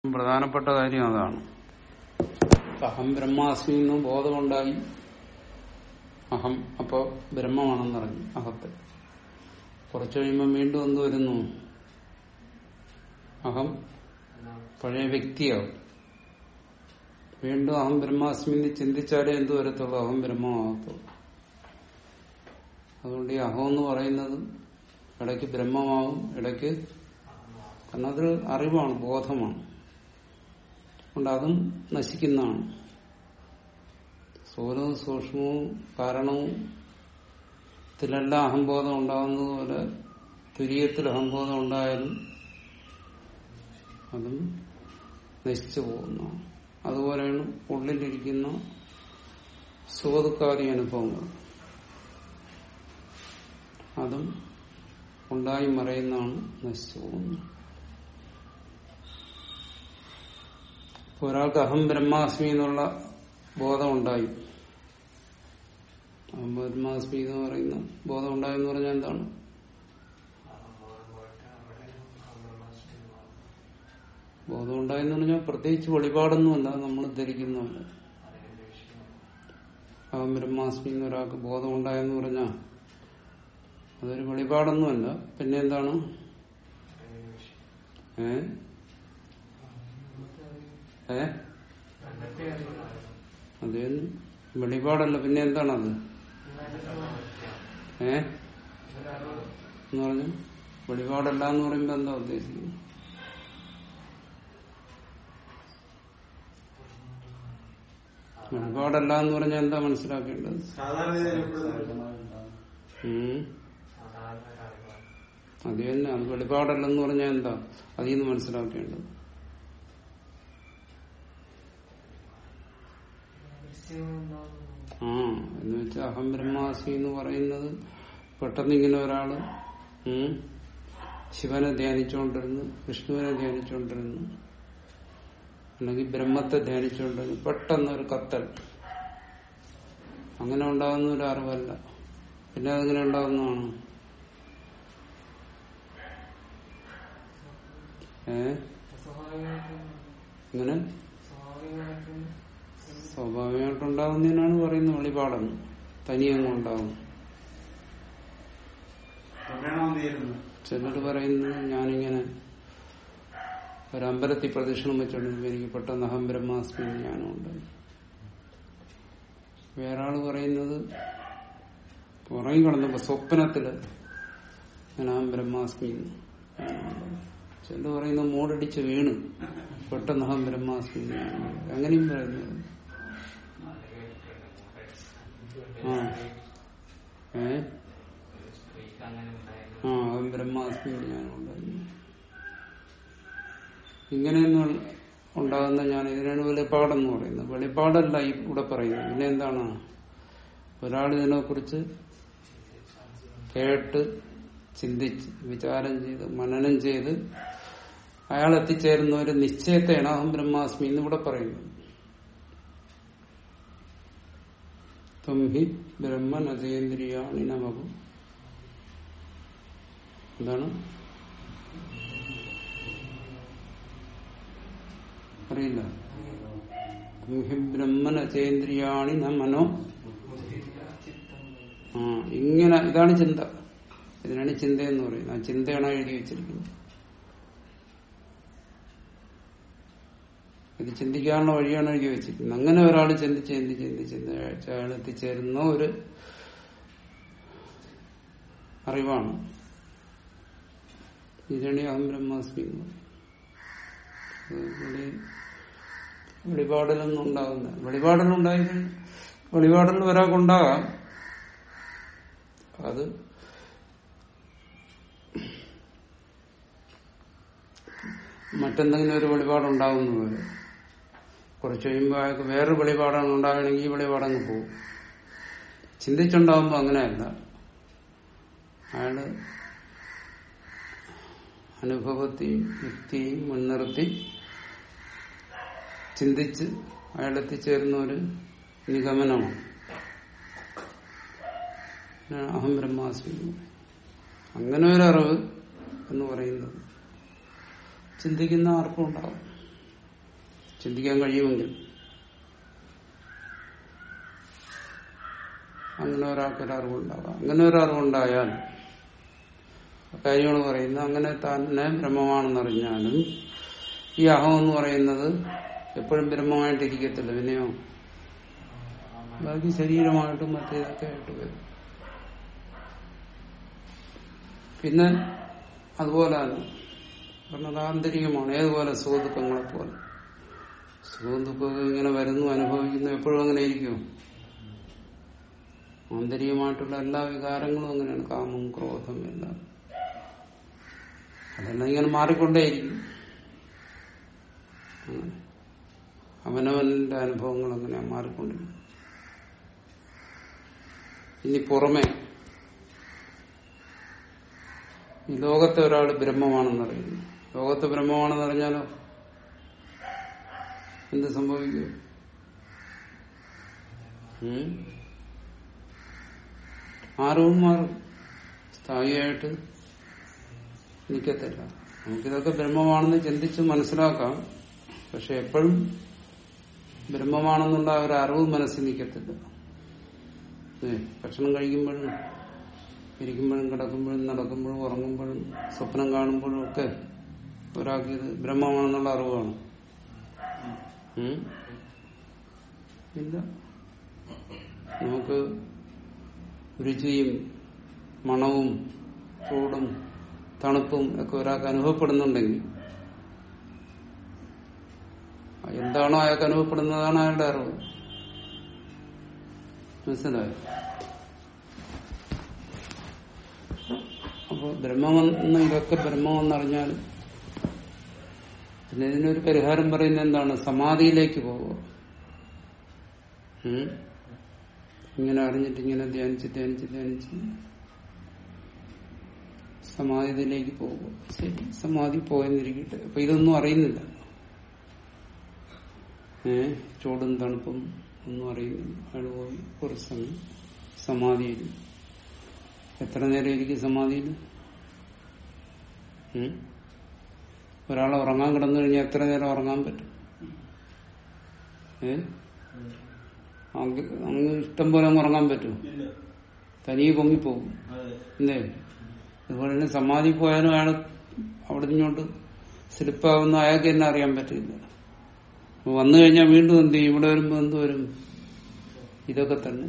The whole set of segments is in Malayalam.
പ്രധാനപ്പെട്ട കാര്യം അതാണ് അഹം ബ്രഹ്മാസ്മി എന്ന് ബോധമുണ്ടായി അഹം അപ്പോ ബ്രഹ്മമാണെന്നറിഞ്ഞു അഹത്തെ കുറച്ചു കഴിയുമ്പോൾ വീണ്ടും എന്ത് വരുന്നു അഹം പഴയ വ്യക്തിയാവും വീണ്ടും അഹം ബ്രഹ്മാസ്മി എന്ന് ചിന്തിച്ചാലേ എന്ത് വരത്തുള്ളൂ അഹം ബ്രഹ്മമാകത്തുള്ളൂ അതുകൊണ്ട് ഈ അഹം എന്ന് പറയുന്നത് ഇടയ്ക്ക് ബ്രഹ്മമാവും ഇടയ്ക്ക് കാരണം അതൊരു അറിവാണ് ബോധമാണ് അതുകൊണ്ട് അതും നശിക്കുന്നതാണ് സ്ഥൂലവും സൂക്ഷ്മവും കാരണവും ത്തിലെല്ലാം അഹംബോധം ഉണ്ടാകുന്നതുപോലെ തുര്യത്തിൽ അഹംബോധം ഉണ്ടായാലും അതും നശിച്ചു പോകുന്നതാണ് അതുപോലെയാണ് ഉള്ളിലിരിക്കുന്ന സുഖദുഃഖാദി അനുഭവങ്ങൾ അതും ഉണ്ടായി മറയുന്നതാണ് നശിച്ചു പോകുന്നത് ഒരാൾക്ക് അഹം ബ്രഹ്മാസ്മി എന്നുള്ള ബോധം ഉണ്ടായി അഹം ബ്രഹ്മാസ്മി എന്ന് പറയുന്ന ബോധം ഉണ്ടായി എന്ന് പറഞ്ഞാൽ എന്താണ് ബോധം ഉണ്ടായെന്ന് പറഞ്ഞാൽ പ്രത്യേകിച്ച് വെളിപാടൊന്നുമല്ല നമ്മൾ ധരിക്കുന്നുമല്ല അഹം ബ്രഹ്മാസ്മി എന്ന് ഒരാൾക്ക് ബോധം ഉണ്ടായെന്ന് പറഞ്ഞാൽ അതൊരു വെളിപാടൊന്നുമല്ല പിന്നെ എന്താണ് ഏ ഏ അത് വെളിപാടല്ല പിന്നെ എന്താണത് ഏ എന്ന് പറഞ്ഞു വെളിപാടല്ല എന്ന് പറയുമ്പോ എന്താ ഉദ്ദേശിക്കുന്നത് വെളിപാടല്ല എന്ന് പറഞ്ഞാൽ എന്താ മനസ്സിലാക്കേണ്ടത് ഉം അത് തന്നെ അത് വെളിപാടല്ലെന്ന് പറഞ്ഞാൽ എന്താ അതിൽ നിന്ന് മനസ്സിലാക്കേണ്ടത് ആ എന്ന് വെച്ചാൽ അഹം ബ്രഹ്മാസ്മി എന്ന് പറയുന്നത് പെട്ടെന്ന് ഇങ്ങനെ ഒരാള് ഉം, ശിവനെ ധ്യാനിച്ചുകൊണ്ടിരുന്നു വിഷ്ണുവിനെ ധ്യാനിച്ചുകൊണ്ടിരുന്നു അല്ലെങ്കിൽ ബ്രഹ്മത്തെ ധ്യാനിച്ചുകൊണ്ടിരുന്നു പെട്ടെന്ന് ഒരു കത്തൽ അങ്ങനെ ഉണ്ടാകുന്ന ഒരു അറിവല്ല പിന്നെ അതെങ്ങനെ ഉണ്ടാകുന്നതാണ് ഏ ഇങ്ങനെ സ്വാഭാവികമായിട്ടുണ്ടാകുന്നതിനാണ് പറയുന്നത് വെളിപാടെന്ന് തനിയങ്ങ് ഉണ്ടാകും ചിലർ പറയുന്നത് ഞാനിങ്ങനെ ഒരു അമ്പലത്തിൽ പ്രദക്ഷിണം വെച്ചോണ്ടിരുന്നു എനിക്ക് പെട്ടെന്ന് അഹം ബ്രഹ്മാസ്മി ജ്ഞാനമുണ്ട് വേറെ ആള് പറയുന്നത് ഉറങ്ങി കിടന്നപ്പോ സ്വപ്നത്തില് ഞാൻ അഹം ബ്രഹ്മാസ്മി ചിലർ പറയുന്നത് മൂടടിച്ച് വീണ് പെട്ടെന്ന് അഹം ബ്രഹ്മാസ്മി ജ്ഞാനമുണ്ട് അങ്ങനെയും പറയുന്നത് ആ ഏ ആ അവൻ ബ്രഹ്മാസ്മി ജ്ഞാനമുണ്ടായിരുന്നു ഇങ്ങനെയൊന്നും ഉണ്ടാകുന്ന ഞാൻ ഇതിനാണ് വെളിപ്പാടെന്ന് പറയുന്നത് വെളിപ്പാടല്ല ഈ ഇവിടെ പറയുന്നത് പിന്നെ എന്താണ് ഒരാൾ ഇതിനെ കുറിച്ച് കേട്ട് ചിന്തിച്ച് വിചാരം ചെയ്ത് മനനം ചെയ്ത് അയാൾ എത്തിച്ചേരുന്ന ഒരു നിശ്ചയത്തെയാണ് അഹം ബ്രഹ്മാസ്മി എന്ന് ഇവിടെ പറയുന്നത് ത്വംഹി ബ്രഹ്മനതേന്ദ്രിയാണി നമകും എന്താണ് അറിയില്ല ത്വംഹി ബ്രഹ്മനതേന്ദ്രിയാണി ന മനോ ആ ഇങ്ങനെ ഇതാണ് ചിന്ത ഇതിനാണ് ചിന്ത എന്ന് പറയുന്നത് ആ ചിന്തയാണ് എഴുതി വെച്ചിരിക്കുന്നത് ഇത് ചിന്തിക്കാനുള്ള വഴിയാണ് എഴുതി വെച്ചിരിക്കുന്നത് അങ്ങനെ ഒരാൾ ചിന്തിച്ച് ചിന്തിച്ച് ചിന്തിച്ച് അയാൾ എത്തിച്ചേരുന്ന ഒരു അറിവാണ് ഇതാണ് അഹം ബ്രഹ്മാസ്മി എന്ന് പറയുന്നത് വെളിപാടിലൊന്നും ഉണ്ടാകുന്ന വെളിപാടിലുണ്ടായി വെളിപാടിൽ ഒരാൾക്കുണ്ടാകാം അത് മറ്റെന്തെങ്കിലും ഒരു വെളിപാടുണ്ടാകുന്നത് കുറച്ച് കഴിയുമ്പോൾ അയാൾക്ക് വേറൊരു വെളിപാടാണ് ഉണ്ടാകണമെങ്കിൽ ഈ വെളിപാടങ്ങ് പോകും ചിന്തിച്ചുണ്ടാകുമ്പോൾ അങ്ങനെയല്ല അയാള് അനുഭവത്തെയും യുക്തിയും മുൻനിർത്തി ചിന്തിച്ച് അയാൾ എത്തിച്ചേരുന്ന ഒരു നിഗമനമാണ് അഹം ബ്രഹ്മാസ്മി അങ്ങനെ ഒരു അറിവ് എന്ന് പറയുന്നത് ചിന്തിക്കുന്ന ആർക്കും ഉണ്ടാവും ചിന്തിക്കാൻ കഴിയുമെങ്കിൽ അങ്ങനെ ഒരാൾക്ക് ഒരു അറിവുണ്ടാകാം അങ്ങനെ ഒരു അറിവുണ്ടായാൽ കാര്യങ്ങൾ പറയുന്നത് അങ്ങനെ തന്നെ ബ്രഹ്മമാണെന്നറിഞ്ഞാലും ഈ അഹം എന്ന് പറയുന്നത് എപ്പോഴും ബ്രഹ്മമായിട്ടിരിക്കത്തില്ല പിന്നെയോ ബാക്കി ശരീരമായിട്ടും മറ്റേതൊക്കെ ആയിട്ട് വരും പിന്നെ അതുപോലെ തന്നെ കാരണം അത് ആന്തരികമാണ് ഏതുപോലെ സുഖദുഃഖങ്ങളെ പോലെ സുഖദുഃഖങ്ങൾ ഇങ്ങനെ വരുന്നു അനുഭവിക്കുന്നു എപ്പോഴും അങ്ങനെ ഇരിക്കും ആന്തരികമായിട്ടുള്ള എല്ലാ വികാരങ്ങളും അങ്ങനെയാണ് കാമം ക്രോധം എല്ലാം അതെല്ലാം ഇങ്ങനെ മാറിക്കൊണ്ടേയിരിക്കും അങ്ങനെ അവനവന്റെ അനുഭവങ്ങൾ അങ്ങനെ മാറിക്കൊണ്ടിരിക്കും ഇനി പുറമെ ഈ ലോകത്തെ ഒരാൾ ബ്രഹ്മമാണെന്ന് അറിയുന്നു ലോകത്തെ ബ്രഹ്മമാണെന്ന് അറിഞ്ഞാലോ എന്ത് സംഭവിക്കും ഉം? ആരവും മാറും സ്ഥായിയായിട്ട് നിൽക്കത്തില്ല നമുക്കിതൊക്കെ ബ്രഹ്മമാണെന്ന് ചിന്തിച്ച് മനസ്സിലാക്കാം പക്ഷെ എപ്പോഴും ബ്രഹ്മമാണെന്നുള്ള ആ ഒരു അറിവ് മനസ്സിൽ നിൽക്കത്തില്ല ഏ, ഭക്ഷണം കഴിക്കുമ്പോഴും ഇരിക്കുമ്പോഴും കിടക്കുമ്പോഴും നടക്കുമ്പോഴും ഉറങ്ങുമ്പോഴും സ്വപ്നം കാണുമ്പോഴും ഒക്കെ ഒരാൾക്ക് ഇത് ബ്രഹ്മമാണെന്നുള്ള അറിവാണ് ഉം? ഇല്ല നമുക്ക് രുചിയും മണവും ചൂടും തണുപ്പും ഒക്കെ ഒരാൾക്ക് അനുഭവപ്പെടുന്നുണ്ടെങ്കിൽ എന്താണോ അയാൾക്ക് അനുഭവപ്പെടുന്നതാണ് അയാളുടെ അറിവ് മനസ്സിലായോ അപ്പൊ ബ്രഹ്മമെന്ന് ഇതൊക്കെ ബ്രഹ്മമെന്നറിഞ്ഞാൽ പിന്നെ ഇതിനൊരു പരിഹാരം പറയുന്നത് എന്താണ് സമാധിയിലേക്ക് പോവുക ഉം? ഇങ്ങനെ അറിഞ്ഞിട്ട് ഇങ്ങനെ ധ്യാനിച്ച് ധ്യാനിച്ച് ധ്യാനിച്ച് സമാധിയിലേക്ക് പോവുക ശരി സമാധി പോയെന്നിരിക്കട്ടെ അപ്പൊ ഇതൊന്നും അറിയുന്നില്ല ഏ ചൂടും തണുപ്പും ഒന്നും അറിയുന്നില്ല അയാൾ പോയി കുറച്ച് സമയം സമാധിയിൽ എത്ര നേരം ഇരിക്കും സമാധിയിൽ ഉം? ഒരാൾ ഉറങ്ങാൻ കിടന്നു കഴിഞ്ഞാൽ എത്ര നേരം ഉറങ്ങാൻ പറ്റും ഏ അങ്ങ് അങ്ങ് ഇഷ്ടം പോലെ അങ്ങ് ഉറങ്ങാൻ പറ്റും ഇല്ല തനിയെ പൊങ്ങിപ്പോകും അതെ എന്തേ അതുപോലെ തന്നെ സമാധി പോയാലും അയാൾ അവിടെ നിന്നോട്ട് സ്ലിപ്പാവുന്ന അയാൾക്ക് തന്നെ അറിയാൻ പറ്റില്ല അപ്പൊ വന്നു കഴിഞ്ഞാൽ വീണ്ടും എന്ത് ചെയ്യും ഇവിടെ വരുമ്പോ എന്ത് വരും ഇതൊക്കെ തന്നെ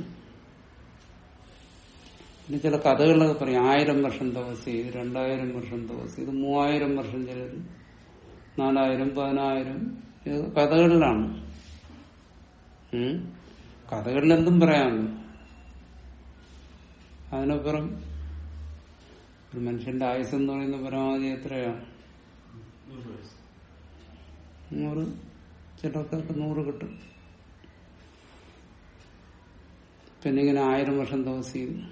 പിന്നെ ചില കഥകളൊക്കെ പറയും ആയിരം വർഷം തപസ് ചെയ്ത് രണ്ടായിരം വർഷം തപസ് ചെയ്ത് മൂവായിരം വർഷം ചിലർ നാലായിരം പതിനായിരം ഇത് കഥകളിലാണ് ഉം? കഥകളിൽ എന്തും പറയാമല്ലോ അതിനപ്പുറം ഒരു മനുഷ്യന്റെ ആയുസ് എന്ന് പറയുന്ന പരമാവധി എത്രയാണ് നൂറ് വയസ്സ് നൂറ് ചിലർക്കൊക്കെ നൂറ് കിട്ടും പിന്നെ ഇങ്ങനെ ആയിരം വർഷം തപസ് ചെയ്യുന്നു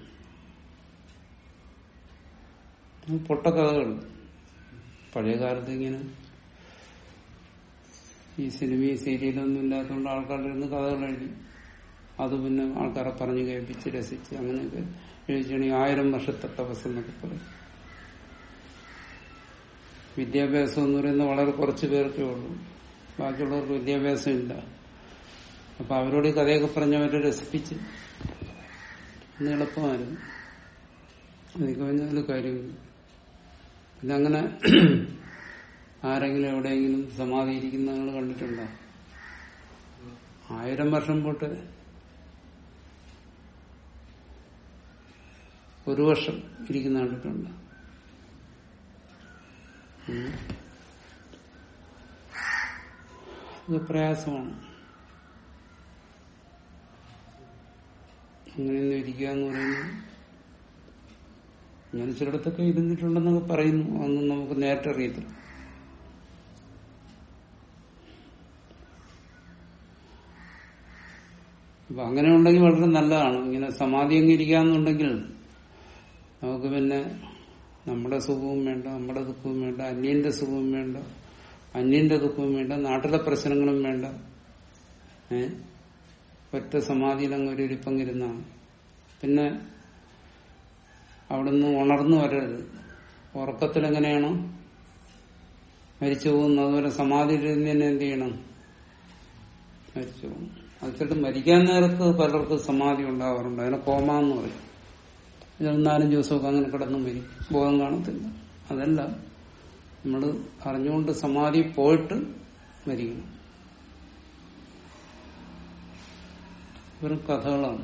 അത് പൊട്ടക്കഥകൾ പഴയ കാലത്ത് ഇങ്ങനെ ഈ സിനിമയും സീരിയലൊന്നും ഇല്ലാത്തതുകൊണ്ട് ആൾക്കാരുടെ ഇരുന്ന് കഥകൾ എഴുതി അത് പിന്നെ ആൾക്കാരെ പറഞ്ഞു കേൾപ്പിച്ച് രസിച്ച് അങ്ങനെയൊക്കെ എഴുതിച്ചാണെങ്കിൽ ആയിരം വർഷത്തെ തപസ് എന്നൊക്കെ പറയും വിദ്യാഭ്യാസം എന്ന് പറയുന്നത് വളരെ കുറച്ച് പേർക്കേ ഉള്ളൂ ബാക്കിയുള്ളവർക്ക് വിദ്യാഭ്യാസം ഇല്ല അപ്പൊ അവരോട് ഈ കഥയൊക്കെ പറഞ്ഞ് അവരെ രസിപ്പിച്ച് അന്ന് എളുപ്പമായിരുന്നു എനിക്ക് പറഞ്ഞതിൽ കാര്യമില്ല പിന്നെ അങ്ങനെ ആരെങ്കിലും എവിടെയെങ്കിലും സമാധി ഇരിക്കുന്ന നിങ്ങൾ കണ്ടിട്ടുണ്ടോ ആയിരം വർഷം പോട്ട് ഒരു വർഷം ഇരിക്കുന്ന കണ്ടിട്ടുണ്ട് ഉം. ഇത് പ്രയാസമാണ് അങ്ങനെയൊന്നും ഇരിക്കുക എന്ന് പറയുന്നത് ഞാൻ ചിലയിടത്തൊക്കെ ഇരുന്നിട്ടുണ്ടെന്നൊക്കെ പറയുന്നു അതൊന്നും നമുക്ക് നേരിട്ട് അറിയത്തില്ല അപ്പൊ അങ്ങനെ ഉണ്ടെങ്കിൽ വളരെ നല്ലതാണ് ഇങ്ങനെ സമാധി അങ്ങ് ഇരിക്കാന്നുണ്ടെങ്കിൽ നമുക്ക് പിന്നെ നമ്മുടെ സുഖവും വേണ്ട നമ്മുടെ ദുഃഖവും വേണ്ട അന്യന്റെ സുഖവും വേണ്ട അന്യന്റെ ദുഃഖവും വേണ്ട നാട്ടിലെ പ്രശ്നങ്ങളും വേണ്ട ഏ ഒറ്റ സമാധിയിൽ അങ്ങ് ഒരു ഇരിപ്പങ്ങിരുന്നാണ് പിന്നെ അവിടുന്ന് ഉണർന്നു വരരുത് ഉറക്കത്തിൽ എങ്ങനെയാണോ മരിച്ചു പോകുന്നത് അതുപോലെ സമാധിയിൽ ഇരുന്ന് തന്നെ എന്ത് ചെയ്യണം മരിച്ചു പോകും അത് ചിലട്ട് മരിക്കാൻ നേരത്ത് പലർക്കും സമാധി ഉണ്ടാവാറുണ്ട് അതിനെ കോമ എന്ന് പറയും ചില നാലഞ്ച് ദിവസമൊക്കെ അങ്ങനെ കിടന്നു മരിക്കും ബോധം കാണത്തില്ല അതല്ല നമ്മൾ അറിഞ്ഞുകൊണ്ട് സമാധി പോയിട്ട് മരിക്കണം വെറും കഥകളാണ്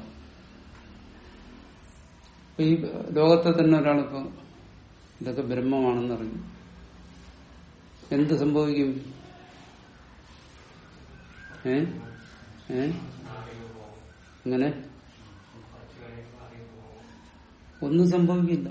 ഇപ്പൊ ഈ ലോകത്തെ തന്നെ ഒരാളിപ്പോ ഇതൊക്കെ ബ്രഹ്മമാണെന്ന് അറിഞ്ഞു എന്ത് സംഭവിക്കും ഏ ഏ അങ്ങനെ ഒന്നും സംഭവിക്കില്ല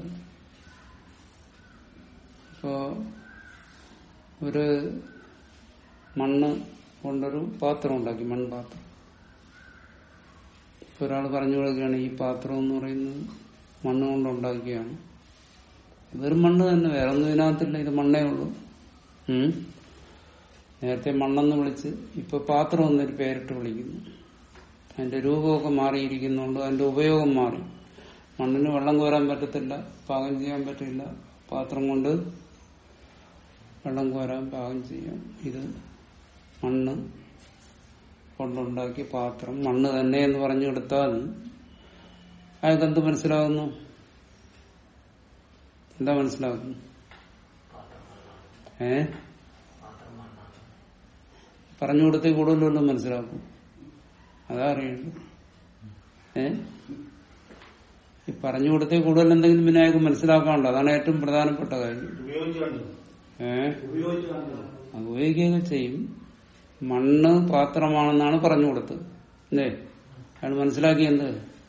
ഇപ്പോ ഒരു മണ്ണ് കൊണ്ടൊരു പാത്രം ഉണ്ടാക്കി മൺപാത്രം ഇപ്പൊ ഒരാൾ പറഞ്ഞു കൊടുക്കുകയാണ് ഈ പാത്രം എന്ന് പറയുന്നത് മണ്ണ് കൊണ്ടുണ്ടാക്കിയാണ് വെറും മണ്ണ് തന്നെ വേറെ ഒന്നും ഇതിനകത്തില്ല ഇത് മണ്ണേ ഉള്ളൂ ഉം. നേരത്തെ മണ്ണെന്ന് വിളിച്ച് ഇപ്പൊ പാത്രം എന്നൊരു പേരിട്ട് വിളിക്കുന്നു അതിന്റെ രൂപമൊക്കെ മാറിയിരിക്കുന്നുണ്ട് അതിന്റെ ഉപയോഗം മാറി മണ്ണിന് വെള്ളം കോരാൻ പറ്റത്തില്ല പാകം ചെയ്യാൻ പറ്റില്ല പാത്രം കൊണ്ട് വെള്ളം കോരാൻ പാകം ചെയ്യാം ഇത് മണ്ണ് കൊണ്ടുണ്ടാക്കിയ പാത്രം മണ്ണ് തന്നെ എന്ന് പറഞ്ഞു കൊടുത്താൽ അയാൾക്ക് എന്ത് മനസ്സിലാകുന്നു എന്താ മനസ്സിലാകുന്നു ഏ പറഞ്ഞു കൊടുത്തേ കൂടുതലൊന്നും മനസ്സിലാക്കും അതാ അറിയുള്ളൂ ഏ ഈ പറഞ്ഞു കൊടുത്തേ കൂടുതൽ എന്തെങ്കിലും പിന്നെ അയാൾക്ക് മനസ്സിലാക്കാനുണ്ടോ അതാണ് ഏറ്റവും പ്രധാനപ്പെട്ട കാര്യം ഉപയോഗിച്ച് കണ്ടത് ഏ ഉപയോഗിച്ച് കണ്ടത് അത് ഉപയോഗിക്കുകയൊക്കെ ചെയ്യും മണ്ണ് പാത്രമാണെന്നാണ് പറഞ്ഞു കൊടുത്തത് അല്ലേ അയാൾ മനസ്സിലാക്കി എന്ത്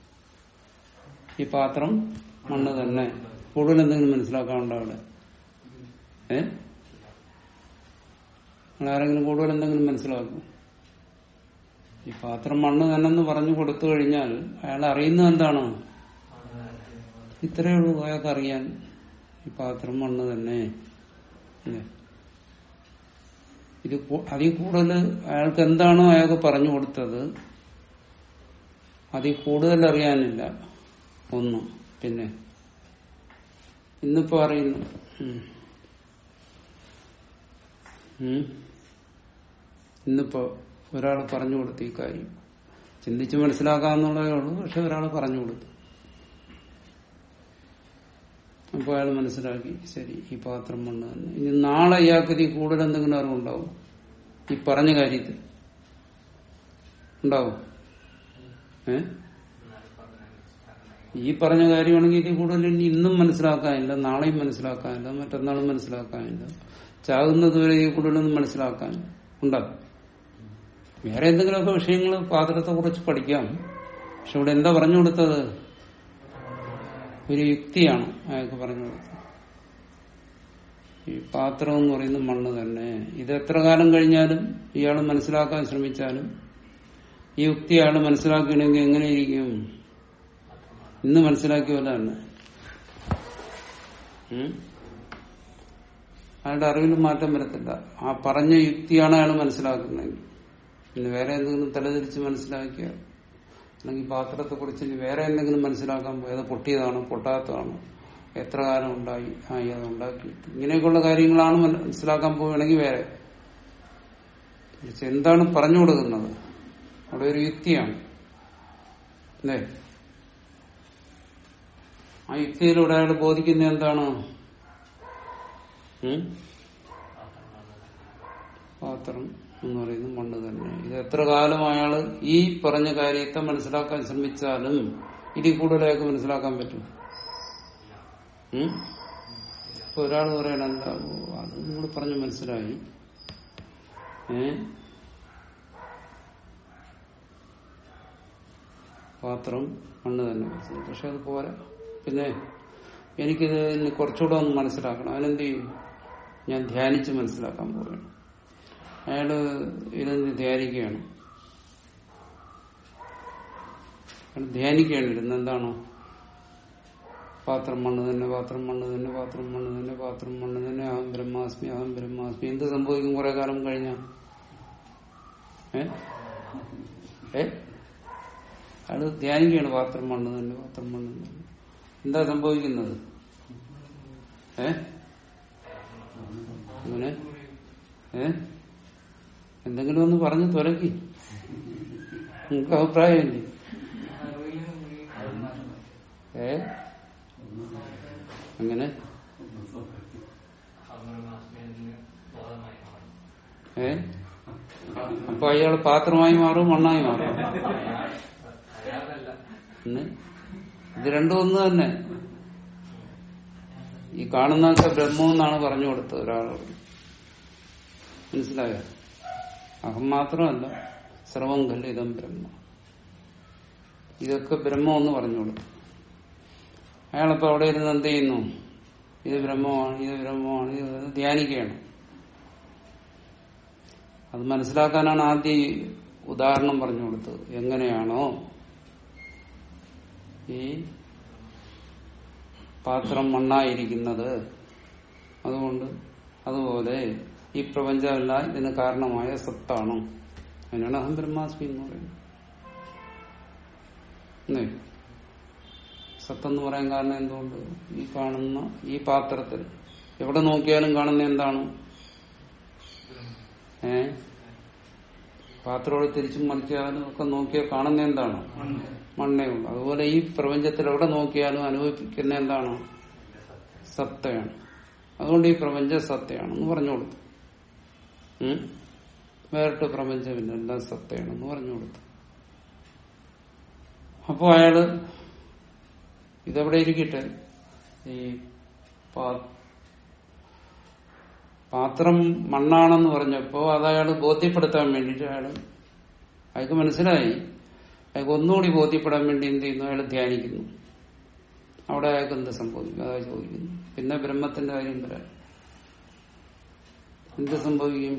ഈ പാത്രം മണ്ണ് തന്നെ കൂടുതൽ എന്തെങ്കിലും മനസ്സിലാക്കാനുണ്ടോ അവിടെ ഏ നിങ്ങൾ ആരെങ്കിലും കൂടുതൽ എന്തെങ്കിലും മനസ്സിലാക്കും ഈ പാത്രം മണ്ണ് തന്നെ പറഞ്ഞു കൊടുത്തു കഴിഞ്ഞാൽ അയാൾ അറിയുന്നത് എന്താണ് ഇത്രയേ ഉള്ളൂ അയാൾക്ക് അറിയാൻ ഈ പാത്രം മണ്ണ് തന്നെ അല്ലേ ഇത് കൂ- അതിൽ കൂടുതൽ അയാൾക്ക് എന്താണോ അയാൾക്ക് പറഞ്ഞു കൊടുത്തത് അതിൽ കൂടുതൽ അറിയാനില്ല ഒന്ന് പിന്നെ ഇന്നിപ്പോ അറിയുന്നു ഉം. ഉം. ഇന്നിപ്പോ ഒരാൾ പറഞ്ഞു കൊടുത്തു ഈ കാര്യം ചിന്തിച്ച് മനസ്സിലാക്കാന്നുള്ളതേ ഉള്ളൂ പക്ഷെ ഒരാൾ പറഞ്ഞു കൊടുത്തു അപ്പൊ അയാൾ മനസ്സിലാക്കി ശരി ഈ പാത്രം മണ്ണ് തന്നെ ഇനി നാളെ ഇയാൾക്ക് ഇതിൽ കൂടുതൽ എന്തെങ്കിലും അറിവുണ്ടാവും ഈ പറഞ്ഞ കാര്യത്തിൽ ഉണ്ടാവും ഏ ഈ പറഞ്ഞ കാര്യമാണെങ്കിൽ ഇതിൽ കൂടുതൽ ഇനി ഇന്നും മനസ്സിലാക്കാനില്ല നാളെയും മനസ്സിലാക്കാനില്ല മറ്റന്നാളും മനസ്സിലാക്കാനില്ല ചാകുന്നത് വരെ ഇതിൽ കൂടുതലൊന്നും മനസ്സിലാക്കാൻ ഉണ്ടാവും വേറെ എന്തെങ്കിലുമൊക്കെ വിഷയങ്ങൾ പാത്രത്തെ കുറിച്ച് പഠിക്കാം പക്ഷെ ഇവിടെ എന്താ പറഞ്ഞു കൊടുത്തത് ഒരു യുക്തിയാണ് അയാൾക്ക് പറഞ്ഞു കൊടുത്തത് ഈ പാത്രം എന്ന് പറയുന്നത് മണ്ണ് തന്നെ ഇത് എത്ര കാലം കഴിഞ്ഞാലും ഇയാൾ മനസ്സിലാക്കാൻ ശ്രമിച്ചാലും ഈ യുക്തി അയാൾ മനസ്സിലാക്കണമെങ്കിൽ എങ്ങനെയിരിക്കും ഇന്ന് മനസ്സിലാക്കിയ പോലെ തന്നെ ഉം? അയാളുടെ അറിവിൽ മാറ്റം വരത്തില്ല ആ പറഞ്ഞ യുക്തിയാണ് അയാൾ മനസ്സിലാക്കുന്നതെങ്കിൽ പിന്നെ വേറെ എന്തെങ്കിലും തലതിരിച്ച് മനസ്സിലാക്കിയ അല്ലെങ്കിൽ പാത്രത്തെ കുറിച്ച് ഇനി വേറെ എന്തെങ്കിലും മനസ്സിലാക്കാൻ പോയത് പൊട്ടിയതാണോ പൊട്ടാത്തതാണോ എത്ര കാലം ഉണ്ടായി ആയി അത് ഉണ്ടാക്കിയിട്ട് ഇങ്ങനെയൊക്കെയുള്ള കാര്യങ്ങളാണ് മനസ്സിലാക്കാൻ പോവുകയാണെങ്കിൽ വേറെ പക്ഷെ എന്താണ് പറഞ്ഞു കൊടുക്കുന്നത് അവിടെ ഒരു യുക്തിയാണ് അല്ലേ ആ യുക്തിയിലൂടെ അയാൾ ബോധിക്കുന്ന എന്താണ് ഉം? പാത്രം എന്ന് പറയുന്നത് മണ്ണ് തന്നെ ഇത് എത്ര കാലം അയാള് ഈ പറഞ്ഞ കാര്യത്തെ മനസ്സിലാക്കാൻ ശ്രമിച്ചാലും ഇതിൽ കൂടുതൽ അയാൾക്ക് മനസ്സിലാക്കാൻ പറ്റും ഉം? ഇപ്പൊ ഒരാൾ പറയണ എന്താ ഓ, അത് നിങ്ങൾ പറഞ്ഞ് മനസ്സിലായി ഏ പാത്രം മണ്ണ് തന്നെ പക്ഷെ അത് പോരാ പിന്നെ എനിക്കിത് ഇനി കുറച്ചുകൂടെ ഒന്ന് മനസ്സിലാക്കണം അതിനെന്ത് ചെയ്യും ഞാൻ ധ്യാനിച്ച് മനസ്സിലാക്കാൻ പോവുകയാണ് അയാള് ഇരുന്ന് ധ്യാനിക്കുകയാണ് അയാൾ ധ്യാനിക്കുകയാണ് ഇരുന്ന് എന്താണോ പാത്രം മണ്ണ് തന്നെ പാത്രം മണ്ണ് തന്നെ പാത്രം മണ്ണ് തന്നെ പാത്രം മണ്ണ് തന്നെ അഹം ബ്രഹ്മാസ്മി അഹം ബ്രഹ്മാസ്മി എന്ത് സംഭവിക്കും കുറെ കാലം കഴിഞ്ഞ ഏ ഏ അയാള് ധ്യാനിക്കുകയാണ് പാത്രം മണ്ണ് തന്നെ പാത്രം മണ്ണ് തന്നെ എന്താ സംഭവിക്കുന്നത് ഏ അങ്ങനെ ഏ എന്തെങ്കിലും ഒന്ന് പറഞ്ഞു തുലക്കി നിങ്ങൾക്ക് അഭിപ്രായമില്ലേ ഏ അങ്ങനെ ഏ അപ്പൊ അയാൾ പാത്രമായി മാറും മണ്ണായി മാറും പിന്നെ ഇത് രണ്ടും ഒന്ന് തന്നെ ഈ കാണുന്നതൊക്കെ ബ്രഹ്മം എന്നാണ് പറഞ്ഞു കൊടുത്തത് ഒരാളോട് മനസ്സിലായോ അഹം മാത്രമല്ല സർവം കല്ലിതം ബ്രഹ്മ ഇതൊക്കെ ബ്രഹ്മം എന്ന് പറഞ്ഞു കൊടുത്തു അയാളപ്പോ അവിടെ ഇരുന്ന് എന്ത് ചെയ്യുന്നു ഇത് ബ്രഹ്മമാണ് ഇത് ബ്രഹ്മമാണ് ഇത് ധ്യാനിക്കുകയാണ് അത് മനസ്സിലാക്കാനാണ് ആദ്യം ഈ ഉദാഹരണം പറഞ്ഞു കൊടുത്തത് എങ്ങനെയാണോ ഈ പാത്രം മണ്ണായിരിക്കുന്നത് അതുകൊണ്ട് അതുപോലെ ഈ പ്രപഞ്ചമല്ല ഇതിന് കാരണമായ സത്താണ് അതിനാണ് അഹം ബ്രഹ്മാസ്മി എന്ന് പറയുന്നത് അല്ലേ? സത്തെന്ന് പറയാൻ കാരണം എന്തുകൊണ്ട് ഈ കാണുന്ന ഈ പാത്രത്തിൽ എവിടെ നോക്കിയാലും കാണുന്ന എന്താണ് ഏ പാത്രത്തോട് തിരിച്ചും മറിച്ചാലും ഒക്കെ നോക്കിയാൽ കാണുന്ന എന്താണ് മണ്ണേ ഉള്ളു അതുപോലെ ഈ പ്രപഞ്ചത്തിൽ എവിടെ നോക്കിയാലും അനുഭവിക്കുന്ന എന്താണ് സത്തയാണ് അതുകൊണ്ട് ഈ പ്രപഞ്ചം സത്തയാണെന്ന് പറഞ്ഞു കൊടുത്തു ഉം? വേറിട്ട് പ്രപഞ്ചമില്ല എല്ലാം സത്തയാണെന്ന് പറഞ്ഞു കൊടുത്തു അപ്പോ അയാള് ഇതെവിടെ ഇരിക്കട്ടെ ഈ പാ- പാത്രം മണ്ണാണെന്ന് പറഞ്ഞപ്പോ അത് അയാൾ ബോധ്യപ്പെടുത്താൻ വേണ്ടിട്ട് അയാള് അയാൾക്ക് മനസ്സിലായി അയാൾക്ക് ഒന്നുകൂടി ബോധ്യപ്പെടാൻ വേണ്ടി എന്ത് ചെയ്യുന്നു അയാൾ ധ്യാനിക്കുന്നു അവിടെ അയാൾക്ക് എന്ത് സംഭവിക്കും അതാ ചോദിക്കുന്നു പിന്നെ ബ്രഹ്മത്തിന്റെ കാര്യം വരാൻ എന്ത് സംഭവിക്കും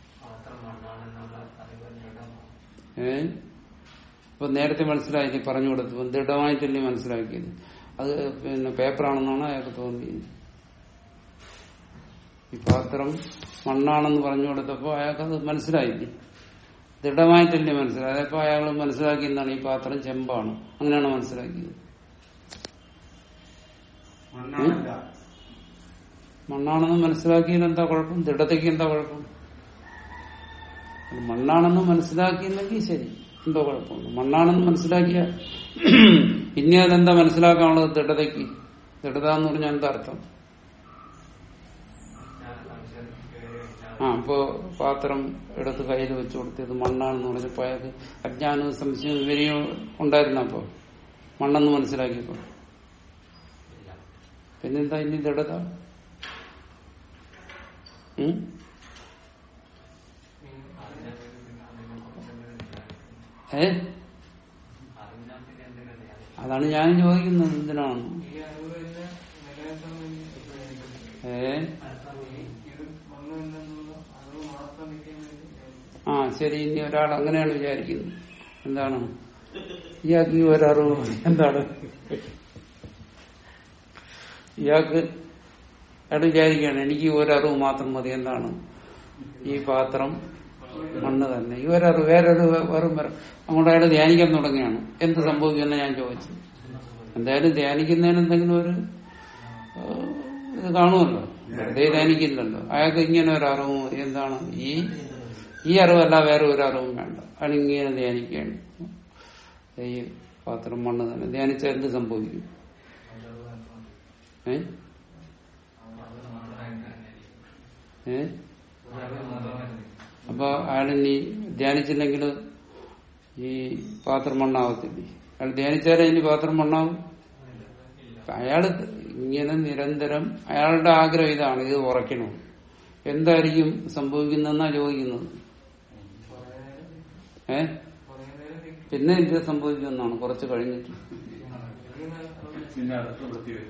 ഏ ഇപ്പൊ നേരത്തെ മനസ്സിലായി നീ പറഞ്ഞു കൊടുത്തു ദൃഢമായിട്ടല്ലേ മനസ്സിലാക്കിയത് അത് പിന്നെ പേപ്പറാണെന്നാണ് അയാൾക്ക് തോന്നിയത് ഈ പാത്രം മണ്ണാണെന്ന് പറഞ്ഞു കൊടുത്തപ്പോ അയാൾക്കത് മനസ്സിലായില്ലേ ദൃഢമായിട്ടല്ലേ മനസ്സിലായി അതപ്പോ അയാൾ മനസ്സിലാക്കിയതാണ് ഈ പാത്രം ചെമ്പാണ് അങ്ങനെയാണ് മനസ്സിലാക്കിയത് മണ്ണാണല്ല മണ്ണാണെന്ന് മനസ്സിലാക്കിയതിന് എന്താ കുഴപ്പം ദൃഢതയ്ക്ക് എന്താ കുഴപ്പം അത് മണ്ണാണെന്ന് മനസ്സിലാക്കിയില്ലെങ്കിൽ ശരി എന്തോ കുഴപ്പമില്ല മണ്ണാണെന്ന് മനസ്സിലാക്കിയ ഇനി അതെന്താ മനസ്സിലാക്കാനുള്ളത് ദൃഢതയ്ക്ക് ദൃഢത എന്ന് പറഞ്ഞാൽ എന്താ അർത്ഥം ആ ഇപ്പോ പാത്രം എടുത്ത് കയ്യിൽ വെച്ചു കൊടുത്ത് ഇത് മണ്ണാണെന്ന് പറഞ്ഞപ്പോ അയാൾക്ക് അജ്ഞാനവും സംശയവും വിവരവും ഉണ്ടായിരുന്നപ്പോ മണ്ണെന്ന് മനസ്സിലാക്കിയപ്പോ പിന്നെന്താ ഇനി ദൃഢത ഉം? ഏ അതാണ് ഞാൻ ചോദിക്കുന്നത് എന്തിനാണ് ഏ ആ ശരി ഇനി ഒരാൾ അങ്ങനെയാണ് വിചാരിക്കുന്നത് എന്താണ് ഇയാൾക്ക് ഈ ഒരറിവ് എന്താണ് ഇയാൾക്ക് അയാൾ വിചാരിക്കുകയാണ് എനിക്ക് ഈ ഒരറിവ് മാത്രം മതി എന്താണ് ഈ പാത്രം മണ്ണ് തന്നെ ഈ ഒരറിവ് വേറൊരു വെറും വരും അങ്ങോട്ട് അയാൾ ധ്യാനിക്കാൻ തുടങ്ങുകയാണ് എന്ത് സംഭവിക്കുമെന്ന് ഞാൻ ചോദിച്ചു എന്തായാലും ധ്യാനിക്കുന്നതിന് എന്തെങ്കിലും ഒരു ഏഹ്, ഇത് കാണുമല്ലോ വെറുതെ ധ്യാനിക്കില്ലല്ലോ അയാൾക്ക് ഇങ്ങനെ ഒരു അറിവ് മതി എന്താണ് ഈ ഈ അറിവല്ല വേറെ ഒരു അറിവും വേണ്ട അയാൾ ഇങ്ങനെ ധ്യാനിക്കുകയാണ് ഈ പാത്രം മണ്ണ് തന്നെ ധ്യാനിച്ചാൽ എന്ത് സംഭവിക്കും ഏ ഏ അപ്പൊ അയാൾ ഇനി ധ്യാനിച്ചില്ലെങ്കിൽ ഈ പാത്രം മണ്ണാവത്തില്ലേ അയാൾ ധ്യാനിച്ചാലേ ഇനി പാത്രം മണ്ണാവും അയാൾ ഇങ്ങനെ നിരന്തരം അയാളുടെ ആഗ്രഹം ഇതാണ് ഇത് ഉറയ്ക്കണം എന്തായിരിക്കും സംഭവിക്കുന്നതെന്നാ ചോദിക്കുന്നത് ഏ പിന്നെ എന്ത് സംഭവിക്കുമെന്നാണ് കുറച്ച് കഴിഞ്ഞിട്ട് പിന്നെ അടുത്ത വൃത്തി വരും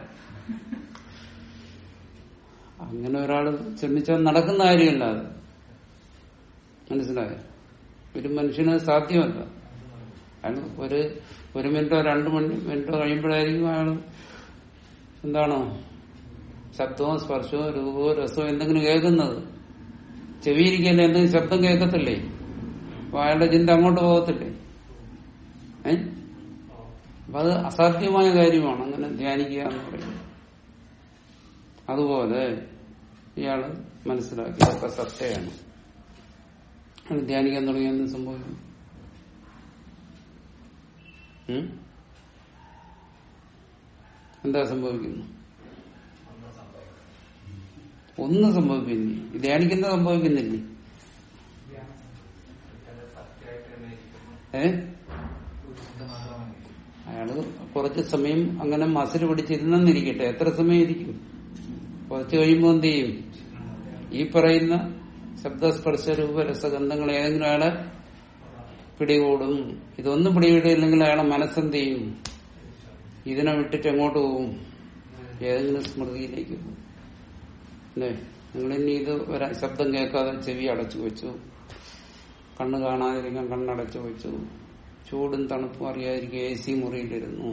അങ്ങനെ ഒരാൾ ശ്രമിച്ചാൽ നടക്കുന്ന കാര്യമല്ല അത് മനസ്സിലായോ ഒരു മനുഷ്യന് സാധ്യമല്ല അയാൾ ഒരു ഒരു മിനിറ്റോ രണ്ട് മണി മിനിറ്റോ കഴിയുമ്പോഴായിരിക്കും അയാൾ എന്താണ് ശബ്ദവും സ്പർശവും രൂപവും രസവും എന്തെങ്കിലും കേൾക്കുന്നത് ചെവിയിരിക്കല്ലേ എന്തെങ്കിലും ശബ്ദം കേൾക്കത്തില്ലേ അപ്പൊ അയാളുടെ ചിന്ത അങ്ങോട്ട് പോകത്തില്ലേ ഏ അപ്പൊ അത് അസാധ്യമായ കാര്യമാണ് അങ്ങനെ ധ്യാനിക്കുക എന്ന് പറയുന്നത് അതുപോലെ ഇയാള് മനസ്സിലാക്കി ഇതൊക്കെ സത്യമാണ് അയാൾ ധ്യാനിക്കാൻ തുടങ്ങിയ എന്ത് സംഭവിക്കും ഉം? എന്താ സംഭവിക്കുന്നു ഒന്നും സംഭവിക്കുന്നില്ല ധ്യാനിക്കുന്ന സംഭവിക്കുന്നില്ലേ ഏ അയാള് കുറച്ച് സമയം അങ്ങനെ മസിൽ പിടിച്ചിരുന്നെന്നിരിക്കട്ടെ എത്ര സമയം ഇരിക്കും കുറച്ച് കഴിയുമ്പോൾ എന്ത് ചെയ്യും ഈ പറയുന്ന ശബ്ദസ്പർശ രൂപ രസഗന്ധങ്ങൾ ഏതെങ്കിലും അയാളെ പിടികൂടും ഇതൊന്നും പിടികൂടിയില്ലെങ്കിൽ അയാളെ മനസ്സെന്ത് ചെയ്യും ഇതിനെ വിട്ടിട്ട് എങ്ങോട്ട് പോകും ഏതെങ്കിലും സ്മൃതിയിലേക്ക് പോകും അല്ലേ നിങ്ങളിനി ഇത് ഒരു ശബ്ദം കേൾക്കാതെ ചെവി അടച്ചു വെച്ചു കണ്ണ് കാണാതിരിക്കാൻ കണ്ണടച്ചു വെച്ചു ചൂടും തണുപ്പും അറിയാതിരിക്കാൻ എ സി മുറിയിലിരുന്നു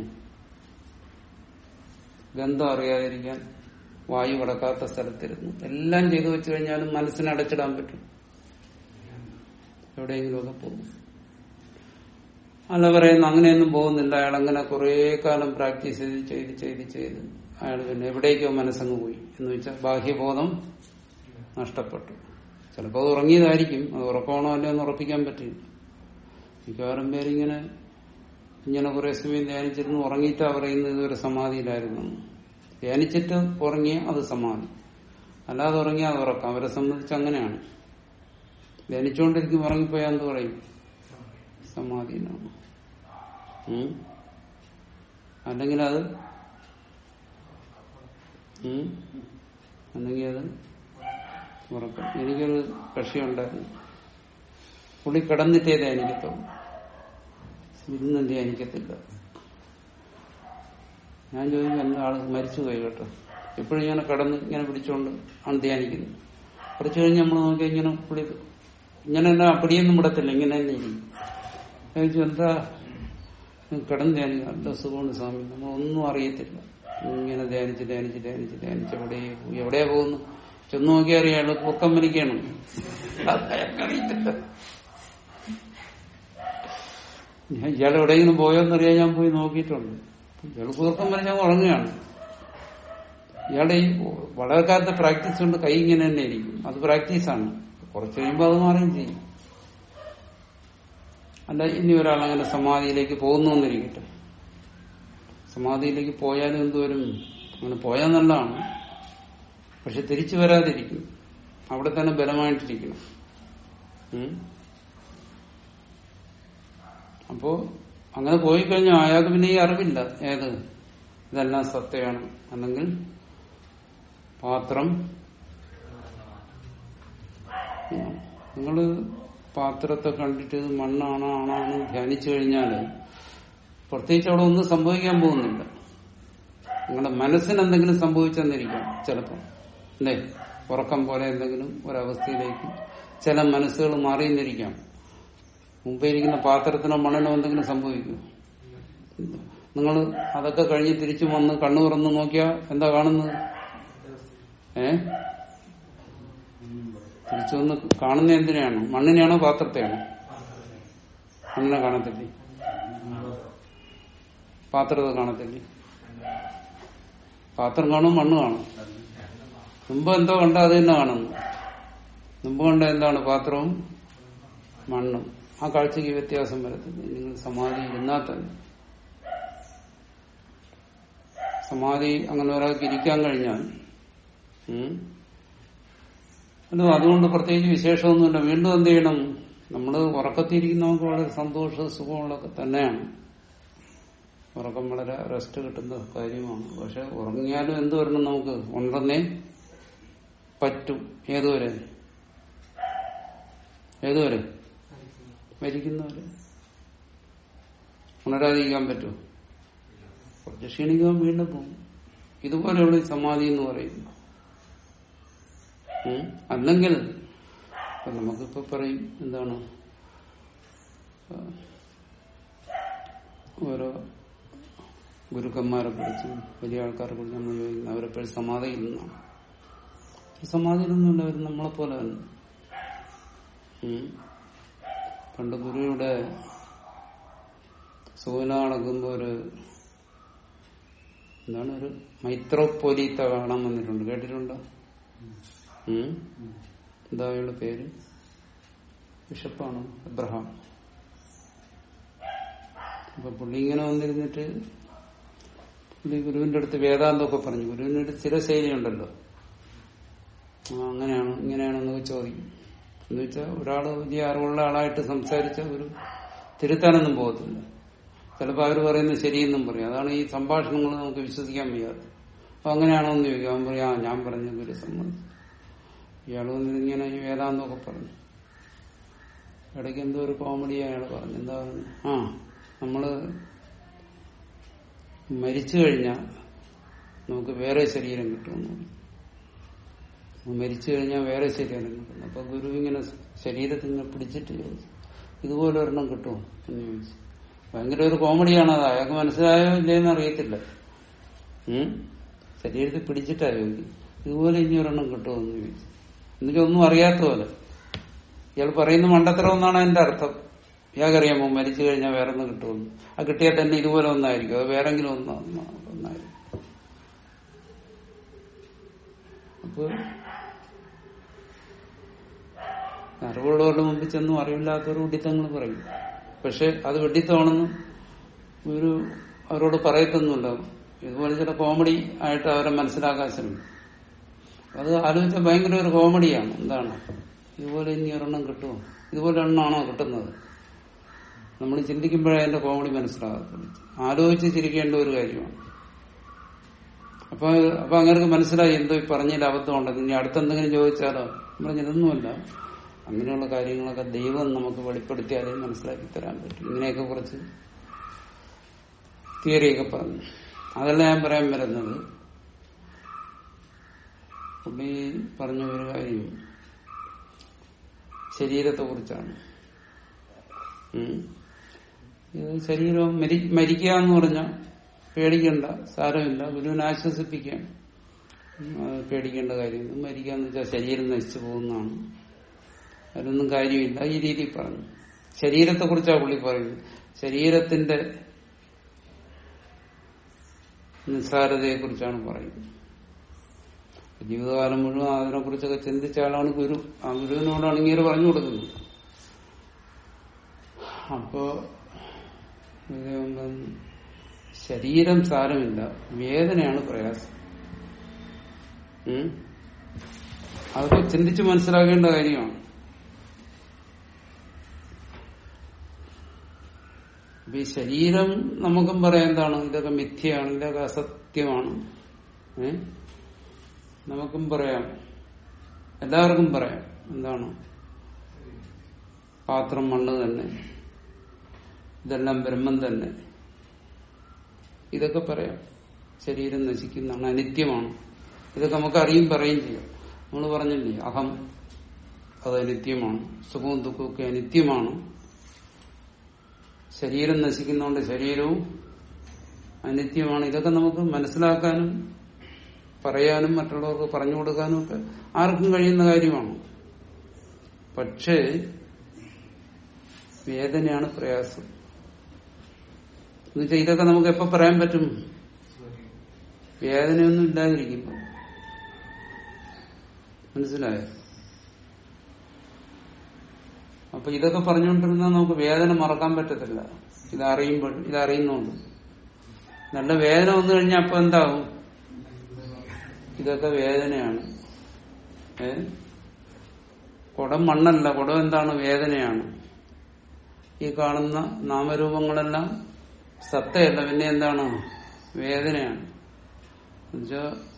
ഗന്ധം അറിയാതിരിക്കാൻ വായു കടക്കാത്ത സ്ഥലത്തിരുന്നു എല്ലാം ചെയ്തു വെച്ചു കഴിഞ്ഞാലും മനസ്സിനെ അടച്ചിടാൻ പറ്റും എവിടെയെങ്കിലുമൊക്കെ പോകും അല്ല പറയുന്നു അങ്ങനെയൊന്നും പോകുന്നില്ല അയാൾ അങ്ങനെ കുറെ കാലം പ്രാക്ടീസ് ചെയ്ത് ചെയ്ത് ചെയ്ത് ചെയ്ത് അയാൾ പിന്നെ എവിടേക്കോ മനസ്സങ്ങ് പോയി എന്ന് വെച്ചാൽ ബാഹ്യബോധം നഷ്ടപ്പെട്ടു ചിലപ്പോൾ അത് ഉറങ്ങിയതായിരിക്കും അത് ഉറക്കമാണോ അല്ലയോ എന്ന് ഉറപ്പിക്കാൻ പറ്റില്ല മിക്കവാറും പേരിങ്ങനെ ഇങ്ങനെ കുറെ സമയം ധ്യാനിച്ചിരുന്നു ഉറങ്ങിയിട്ടാ പറയുന്നത് ഇതൊരു സമാധിയിലായിരുന്നു ധ്യാനിച്ചിട്ട് ഉറങ്ങിയ അത് സമാധി അല്ലാതെ ഉറങ്ങിയ അത് ഉറക്കാം അവരെ സംബന്ധിച്ച് അങ്ങനെയാണ് ധ്യാനിച്ചുകൊണ്ടിരിക്കും ഉറങ്ങിപ്പോയാൽ എന്ത് പറയും സമാധിയിലാണ് ഉം? അല്ലെങ്കിൽ അത് ഉം? അല്ലെങ്കിൽ അത് ഉറക്കം എനിക്കൊരു കക്ഷിയുണ്ടായിരുന്നു പുള്ളി കിടന്നിട്ടേ ധ്യാനിക്കത്തുള്ളൂ ഇരുന്നും ധ്യാനിക്കത്തില്ല ഞാൻ ചോദിക്കും എന്താ ആള് മരിച്ചുപോയി കേട്ടോ എപ്പോഴും ഇങ്ങനെ കിടന്ന് ഇങ്ങനെ പിടിച്ചോണ്ട് ആണ് ധ്യാനിക്കുന്നത് കുറച്ച് കഴിഞ്ഞ് നമ്മൾ നോക്കി ഇങ്ങനെ പുള്ളി ഇങ്ങനെ തന്നെ അപ്പടിയൊന്നും വിടത്തില്ല ഇങ്ങനെ തന്നെ ഇരിക്കും ഞാൻ ചോദിച്ചു എന്താ കിടന്ന് ധ്യാനിക്കുക നല്ല സുഖമുണ്ട് സ്വാമി നമ്മളൊന്നും അറിയത്തില്ല ഇങ്ങനെ ധ്യാനിച്ച് ധ്യാനിച്ച് ധ്യാനിച്ച് ധ്യാനിച്ച് എവിടെ പോയി എവിടെയാ പോകുന്നു ചെന്ന് നോക്കിയാൽ അറിയാള് പൊക്കം വലിക്കണം അറിയത്തില്ല ഞാൻ ഇയാൾ എവിടെയെങ്കിലും പോയോന്നറിയാൻ ഞാൻ പോയി നോക്കിയിട്ടുണ്ട് ഇയാൾ കൂർക്കം വലിഞ്ഞാൽ ഉറങ്ങുകയാണ് ഇയാളുടെ ഈ വളരെ കാലത്തെ പ്രാക്ടീസ് കൊണ്ട് കൈ ഇങ്ങനെ തന്നെ ഇരിക്കും അത് പ്രാക്ടീസാണ് കുറച്ച് കഴിയുമ്പോൾ അത് മാറുകയും ചെയ്യും അല്ല ഇനി ഒരാൾ അങ്ങനെ സമാധിയിലേക്ക് പോകുന്നു എന്നിരിക്കട്ടെ സമാധിയിലേക്ക് പോയാലും എന്തുവരും അങ്ങനെ പോയാൽ നല്ലതാണ് പക്ഷെ തിരിച്ചു വരാതിരിക്കും അവിടെ തന്നെ ബലമായിട്ടിരിക്കണം ഉം. അപ്പോ അങ്ങനെ പോയി കഴിഞ്ഞാൽ അയാൾക്ക് പിന്നെ ഈ അറിവില്ല ഏത് ഇതെല്ലാം സത്യമാണ് അല്ലെങ്കിൽ പാത്രം നിങ്ങൾ പാത്രത്തെ കണ്ടിട്ട് ഇത് മണ്ണാണോ ആണാണോ ധ്യാനിച്ചു കഴിഞ്ഞാൽ പ്രത്യേകിച്ച് അവിടെ ഒന്നും സംഭവിക്കാൻ പോകുന്നില്ല നിങ്ങളുടെ മനസ്സിന് എന്തെങ്കിലും സംഭവിച്ചെന്നിരിക്കാം ചിലപ്പോൾ അല്ലേ ഉറക്കം പോലെ എന്തെങ്കിലും ഒരവസ്ഥയിലേക്ക് ചില മനസ്സുകൾ മാറിയെന്നിരിക്കാം മുമ്പേ ഇരിക്കുന്ന പാത്രത്തിനോ മണ്ണിനോ എന്തെങ്കിലും സംഭവിക്കും നിങ്ങൾ അതൊക്കെ കഴിഞ്ഞ് തിരിച്ചു വന്ന് കണ്ണു തുറന്ന് നോക്കിയാ എന്താ കാണുന്നത് ഏ തിരിച്ചു വന്ന് കാണുന്ന എന്തിനാണ് മണ്ണിനെയാണോ പാത്രത്തെയാണോ മണ്ണിനെ കാണത്തില്ലേ പാത്രത്തെ കാണത്തില്ലേ പാത്രം കാണും മണ്ണ് കാണും മുമ്പ് എന്തോ കണ്ട അത് തന്നെ കാണുന്നു മുമ്പ് കണ്ട എന്താണ് പാത്രവും മണ്ണും ആ കാഴ്ചക്ക് വ്യത്യാസം വരത്തില്ല നിങ്ങൾ സമാധി ഇരുന്നാൽ തന്നെ സമാധി അങ്ങനെ ഒരാൾക്ക് ഇരിക്കാൻ കഴിഞ്ഞാൽ ഉം, അത് അതുകൊണ്ട് പ്രത്യേകിച്ച് വിശേഷമൊന്നുമില്ല വീണ്ടും എന്ത് ചെയ്യണം നമ്മൾ ഉറക്കത്തിരിക്കുന്ന നമുക്ക് വളരെ സന്തോഷ സുഖമുള്ളതൊക്കെ തന്നെയാണ് ഉറക്കം വളരെ റെസ്റ്റ് കിട്ടുന്ന കാര്യമാണ് പക്ഷെ ഉറങ്ങിയാലും എന്ത് വരണം നമുക്ക് ഉണർന്നേ പറ്റും ഏതുവരെ ഏതുവരെ മരിക്കുന്നവരെ ഉണരാതിരിക്കാൻ പറ്റുമോ കുറച്ച് ക്ഷീണിക്കാൻ വീണ്ടും പോകും ഇതുപോലെയുള്ള ഈ സമാധി എന്ന് പറയുന്നു ഉം? അല്ലെങ്കിൽ ഇപ്പൊ നമുക്കിപ്പോ പറയും എന്താണ് ആ, ഓരോ ഗുരുക്കന്മാരെ കുറിച്ചും വലിയ ആൾക്കാരെ കുറിച്ച് നമ്മൾ ചോദിക്കുന്നു അവരെപ്പോഴും സമാധിയിൽ നിന്നാണ് സമാധിയിൽ നിന്നുണ്ട് അവർ നമ്മളെ പോലെ തന്നെ ഉം. പണ്ട് ഗുരുവിടെ സൂന നടക്കുമ്പോ ഒരു എന്താണ് ഒരു മൈത്രോപ്പൊലീത്ത കാണാൻ വന്നിട്ടുണ്ട് കേട്ടിട്ടുണ്ടോ ഉം? എന്താ അയാളുടെ പേര് ബിഷപ്പാണ് എബ്രഹാം അപ്പൊ പുള്ളി ഇങ്ങനെ വന്നിരുന്നിട്ട് പുള്ളി ഗുരുവിന്റെ അടുത്ത് വേദാന്തമൊക്കെ പറഞ്ഞു ഗുരുവിന്റെ അടുത്ത് ചില ശൈലിയുണ്ടല്ലോ ആ അങ്ങനെയാണ് ഇങ്ങനെയാണെന്നൊക്കെ ചോദിക്കും എന്ന് വെച്ചാൽ ഒരാൾ വലിയ അറിവുള്ള ആളായിട്ട് സംസാരിച്ച ഒരു തിരുത്താനൊന്നും പോകത്തില്ല ചിലപ്പോൾ അവർ പറയുന്നത് ശരിയെന്നും പറയും അതാണ് ഈ സംഭാഷണങ്ങൾ നമുക്ക് വിശ്വസിക്കാൻ വയ്യാതെ അപ്പൊ അങ്ങനെയാണോ എന്ന് ചോദിക്കും അവൻ പറയും ആ ഞാൻ പറഞ്ഞ ഗുരു സമ്മതിച്ചു ഇയാൾ വന്നിട്ട് ഇങ്ങനെ ഈ വേദാന്തമൊക്കെ പറഞ്ഞു ഇടയ്ക്ക് എന്തോ ഒരു കോമഡി അയാൾ പറഞ്ഞു എന്താ പറഞ്ഞു ആ നമ്മള് മരിച്ചു കഴിഞ്ഞാൽ നമുക്ക് വേറെ ശരീരം കിട്ടുമെന്ന് പറഞ്ഞു മരിച്ചു കഴിഞ്ഞാൽ വേറെ ശരീരം കിട്ടും അപ്പൊ ഗുരു ഇങ്ങനെ ശരീരത്തിൽ ഇങ്ങനെ പിടിച്ചിട്ട് ചോദിച്ചു ഇതുപോലെ ഒരെണ്ണം കിട്ടുമോ എന്ന് ചോദിച്ചു ഭയങ്കര ഒരു കോമഡിയാണ് അത് അയാൾക്ക് മനസ്സിലായോ ഇല്ലേന്ന് അറിയത്തില്ല ഉം? ശരീരത്തിൽ പിടിച്ചിട്ടാ ചോദിക്കും ഇതുപോലെ ഇനി ഒരെണ്ണം കിട്ടുമോ എന്ന് ചോദിച്ചു എന്നുവെച്ചാൽ ഒന്നും അറിയാത്ത പോലെ ഇയാൾ പറയുന്ന മണ്ടത്തരം എന്നാണ് അതിന്റെ അർത്ഥം ഇയാൾക്കറിയാമോ മരിച്ചു കഴിഞ്ഞാൽ വേറെ ഒന്നും കിട്ടുമെന്ന് ആ കിട്ടിയാൽ തന്നെ ഇതുപോലെ ഒന്നായിരിക്കും അത് വേറെങ്കിലും ഒന്നാ ഒന്നായിരിക്കും അപ്പൊ അറിവുള്ളവരുടെ മുമ്പിൽ ചെന്നും അറിവില്ലാത്തവർ വെഡിത്തങ്ങൾ പറയും പക്ഷെ അത് വെഡിത്തമാണെന്ന് ഒരു അവരോട് പറയത്തൊന്നുമില്ല ഇതുപോലെ ചില കോമഡി ആയിട്ട് അവരെ മനസ്സിലാക്കാൻ ശ്രമിക്കും അത് ആലോചിച്ച ഭയങ്കര ഒരു കോമഡിയാണ് എന്താണ് ഇതുപോലെ ഇനി ഒരെണ്ണം കിട്ടുമോ ഇതുപോലെ എണ്ണമാണോ കിട്ടുന്നത് നമ്മൾ ചിന്തിക്കുമ്പോഴേ അതിന്റെ കോമഡി മനസ്സിലാകത്തുള്ളൂ ആലോചിച്ച് ചിരിക്കേണ്ട ഒരു കാര്യമാണ് അപ്പൊ അപ്പൊ അങ്ങനെ മനസ്സിലായി എന്തോ ഈ പറഞ്ഞതിൽ അബദ്ധമുണ്ടെന്ന് ഇനി അടുത്തെന്തെങ്കിലും ചോദിച്ചാലോ പറഞ്ഞതൊന്നുമല്ല അങ്ങനെയുള്ള കാര്യങ്ങളൊക്കെ ദൈവം നമുക്ക് വെളിപ്പെടുത്തിയാലേ മനസ്സിലാക്കി തരാൻ പറ്റും ഇങ്ങനെയൊക്കെ കുറച്ച് തിയറിയൊക്കെ പറഞ്ഞു അതല്ല ഞാൻ പറയാൻ വരുന്നത് പുള്ളി പറഞ്ഞ ഒരു കാര്യം ശരീരത്തെ കുറിച്ചാണ് ഇത് ശരീരം മരി മരിക്കുക എന്ന് പറഞ്ഞാൽ പേടിക്കണ്ട സാരമില്ല ഗുരുവിനെ ആശ്വസിപ്പിക്കാൻ അത് പേടിക്കേണ്ട കാര്യം മരിക്കുക എന്ന് വെച്ചാൽ ശരീരം നശിച്ചു പോകുന്നതാണ് അതിലൊന്നും കാര്യമില്ല ഈ രീതിയിൽ പറഞ്ഞു ശരീരത്തെ കുറിച്ചാണ് പുള്ളി പറയുന്നത് ശരീരത്തിന്റെ നിസ്സാരതയെ കുറിച്ചാണ് പറയുന്നത് ജീവിതകാലം മുഴുവൻ അതിനെ കുറിച്ചൊക്കെ ചിന്തിച്ച ആളാണ് ഗുരു ആ ഗുരുവിനോടാണ് ഇങ്ങനെ പറഞ്ഞു കൊടുക്കുന്നത് അപ്പോ ഇദ്ദേഹം പറഞ്ഞു, ശരീരം സാരമില്ല വേദനയാണ് പ്രയാസം ഉം? അതൊക്കെ ചിന്തിച്ച് മനസ്സിലാക്കേണ്ട കാര്യമാണ് അപ്പൊ ഈ ശരീരം നമുക്കും പറയാം എന്താണ് ഇതൊക്കെ മിഥ്യയാണ് ഇതൊക്കെ അസത്യമാണ് ഏ നമുക്കും പറയാം എല്ലാവർക്കും പറയാം എന്താണ് പാത്രം മണ്ണ് തന്നെ ഇതെല്ലാം ബ്രഹ്മം തന്നെ ഇതൊക്കെ പറയാം ശരീരം നശിക്കുന്നതാണ് അനിത്യമാണ് ഇതൊക്കെ നമുക്ക് അറിയും പറയുകയും ചെയ്യാം നമ്മൾ പറഞ്ഞില്ലേ അഹം അത് അനിത്യമാണ് സുഖവും ദുഃഖവും ഒക്കെ അനിത്യമാണ് ശരീരം നശിക്കുന്നതുകൊണ്ട് ശരീരവും അനിത്യമാണ് ഇതൊക്കെ നമുക്ക് മനസ്സിലാക്കാനും പറയാനും മറ്റുള്ളവർക്ക് പറഞ്ഞു കൊടുക്കാനും ഒക്കെ ആർക്കും കഴിയുന്ന കാര്യമാണ് പക്ഷേ വേദനയാണ് പ്രയാസം എന്നുവെച്ചാൽ ഇതൊക്കെ നമുക്ക് എപ്പോ പറയാൻ പറ്റും വേദനയൊന്നും ഇല്ലാതിരിക്കുമ്പോ മനസ്സിലായോ അപ്പൊ ഇതൊക്കെ പറഞ്ഞുകൊണ്ടിരുന്നാൽ നമുക്ക് വേദന മറക്കാൻ പറ്റത്തില്ല ഇതറിയുമ്പോൾ ഇതറിയുന്നുണ്ട് നല്ല വേദന വന്നു കഴിഞ്ഞാൽ അപ്പൊ എന്താവും ഇതൊക്കെ വേദനയാണ് ഏ കുടം മണ്ണല്ല കുടം എന്താണ് വേദനയാണ് ഈ കാണുന്ന നാമരൂപങ്ങളെല്ലാം സത്തയല്ല പിന്നെ എന്താണ് വേദനയാണ് എന്നുവെച്ചാ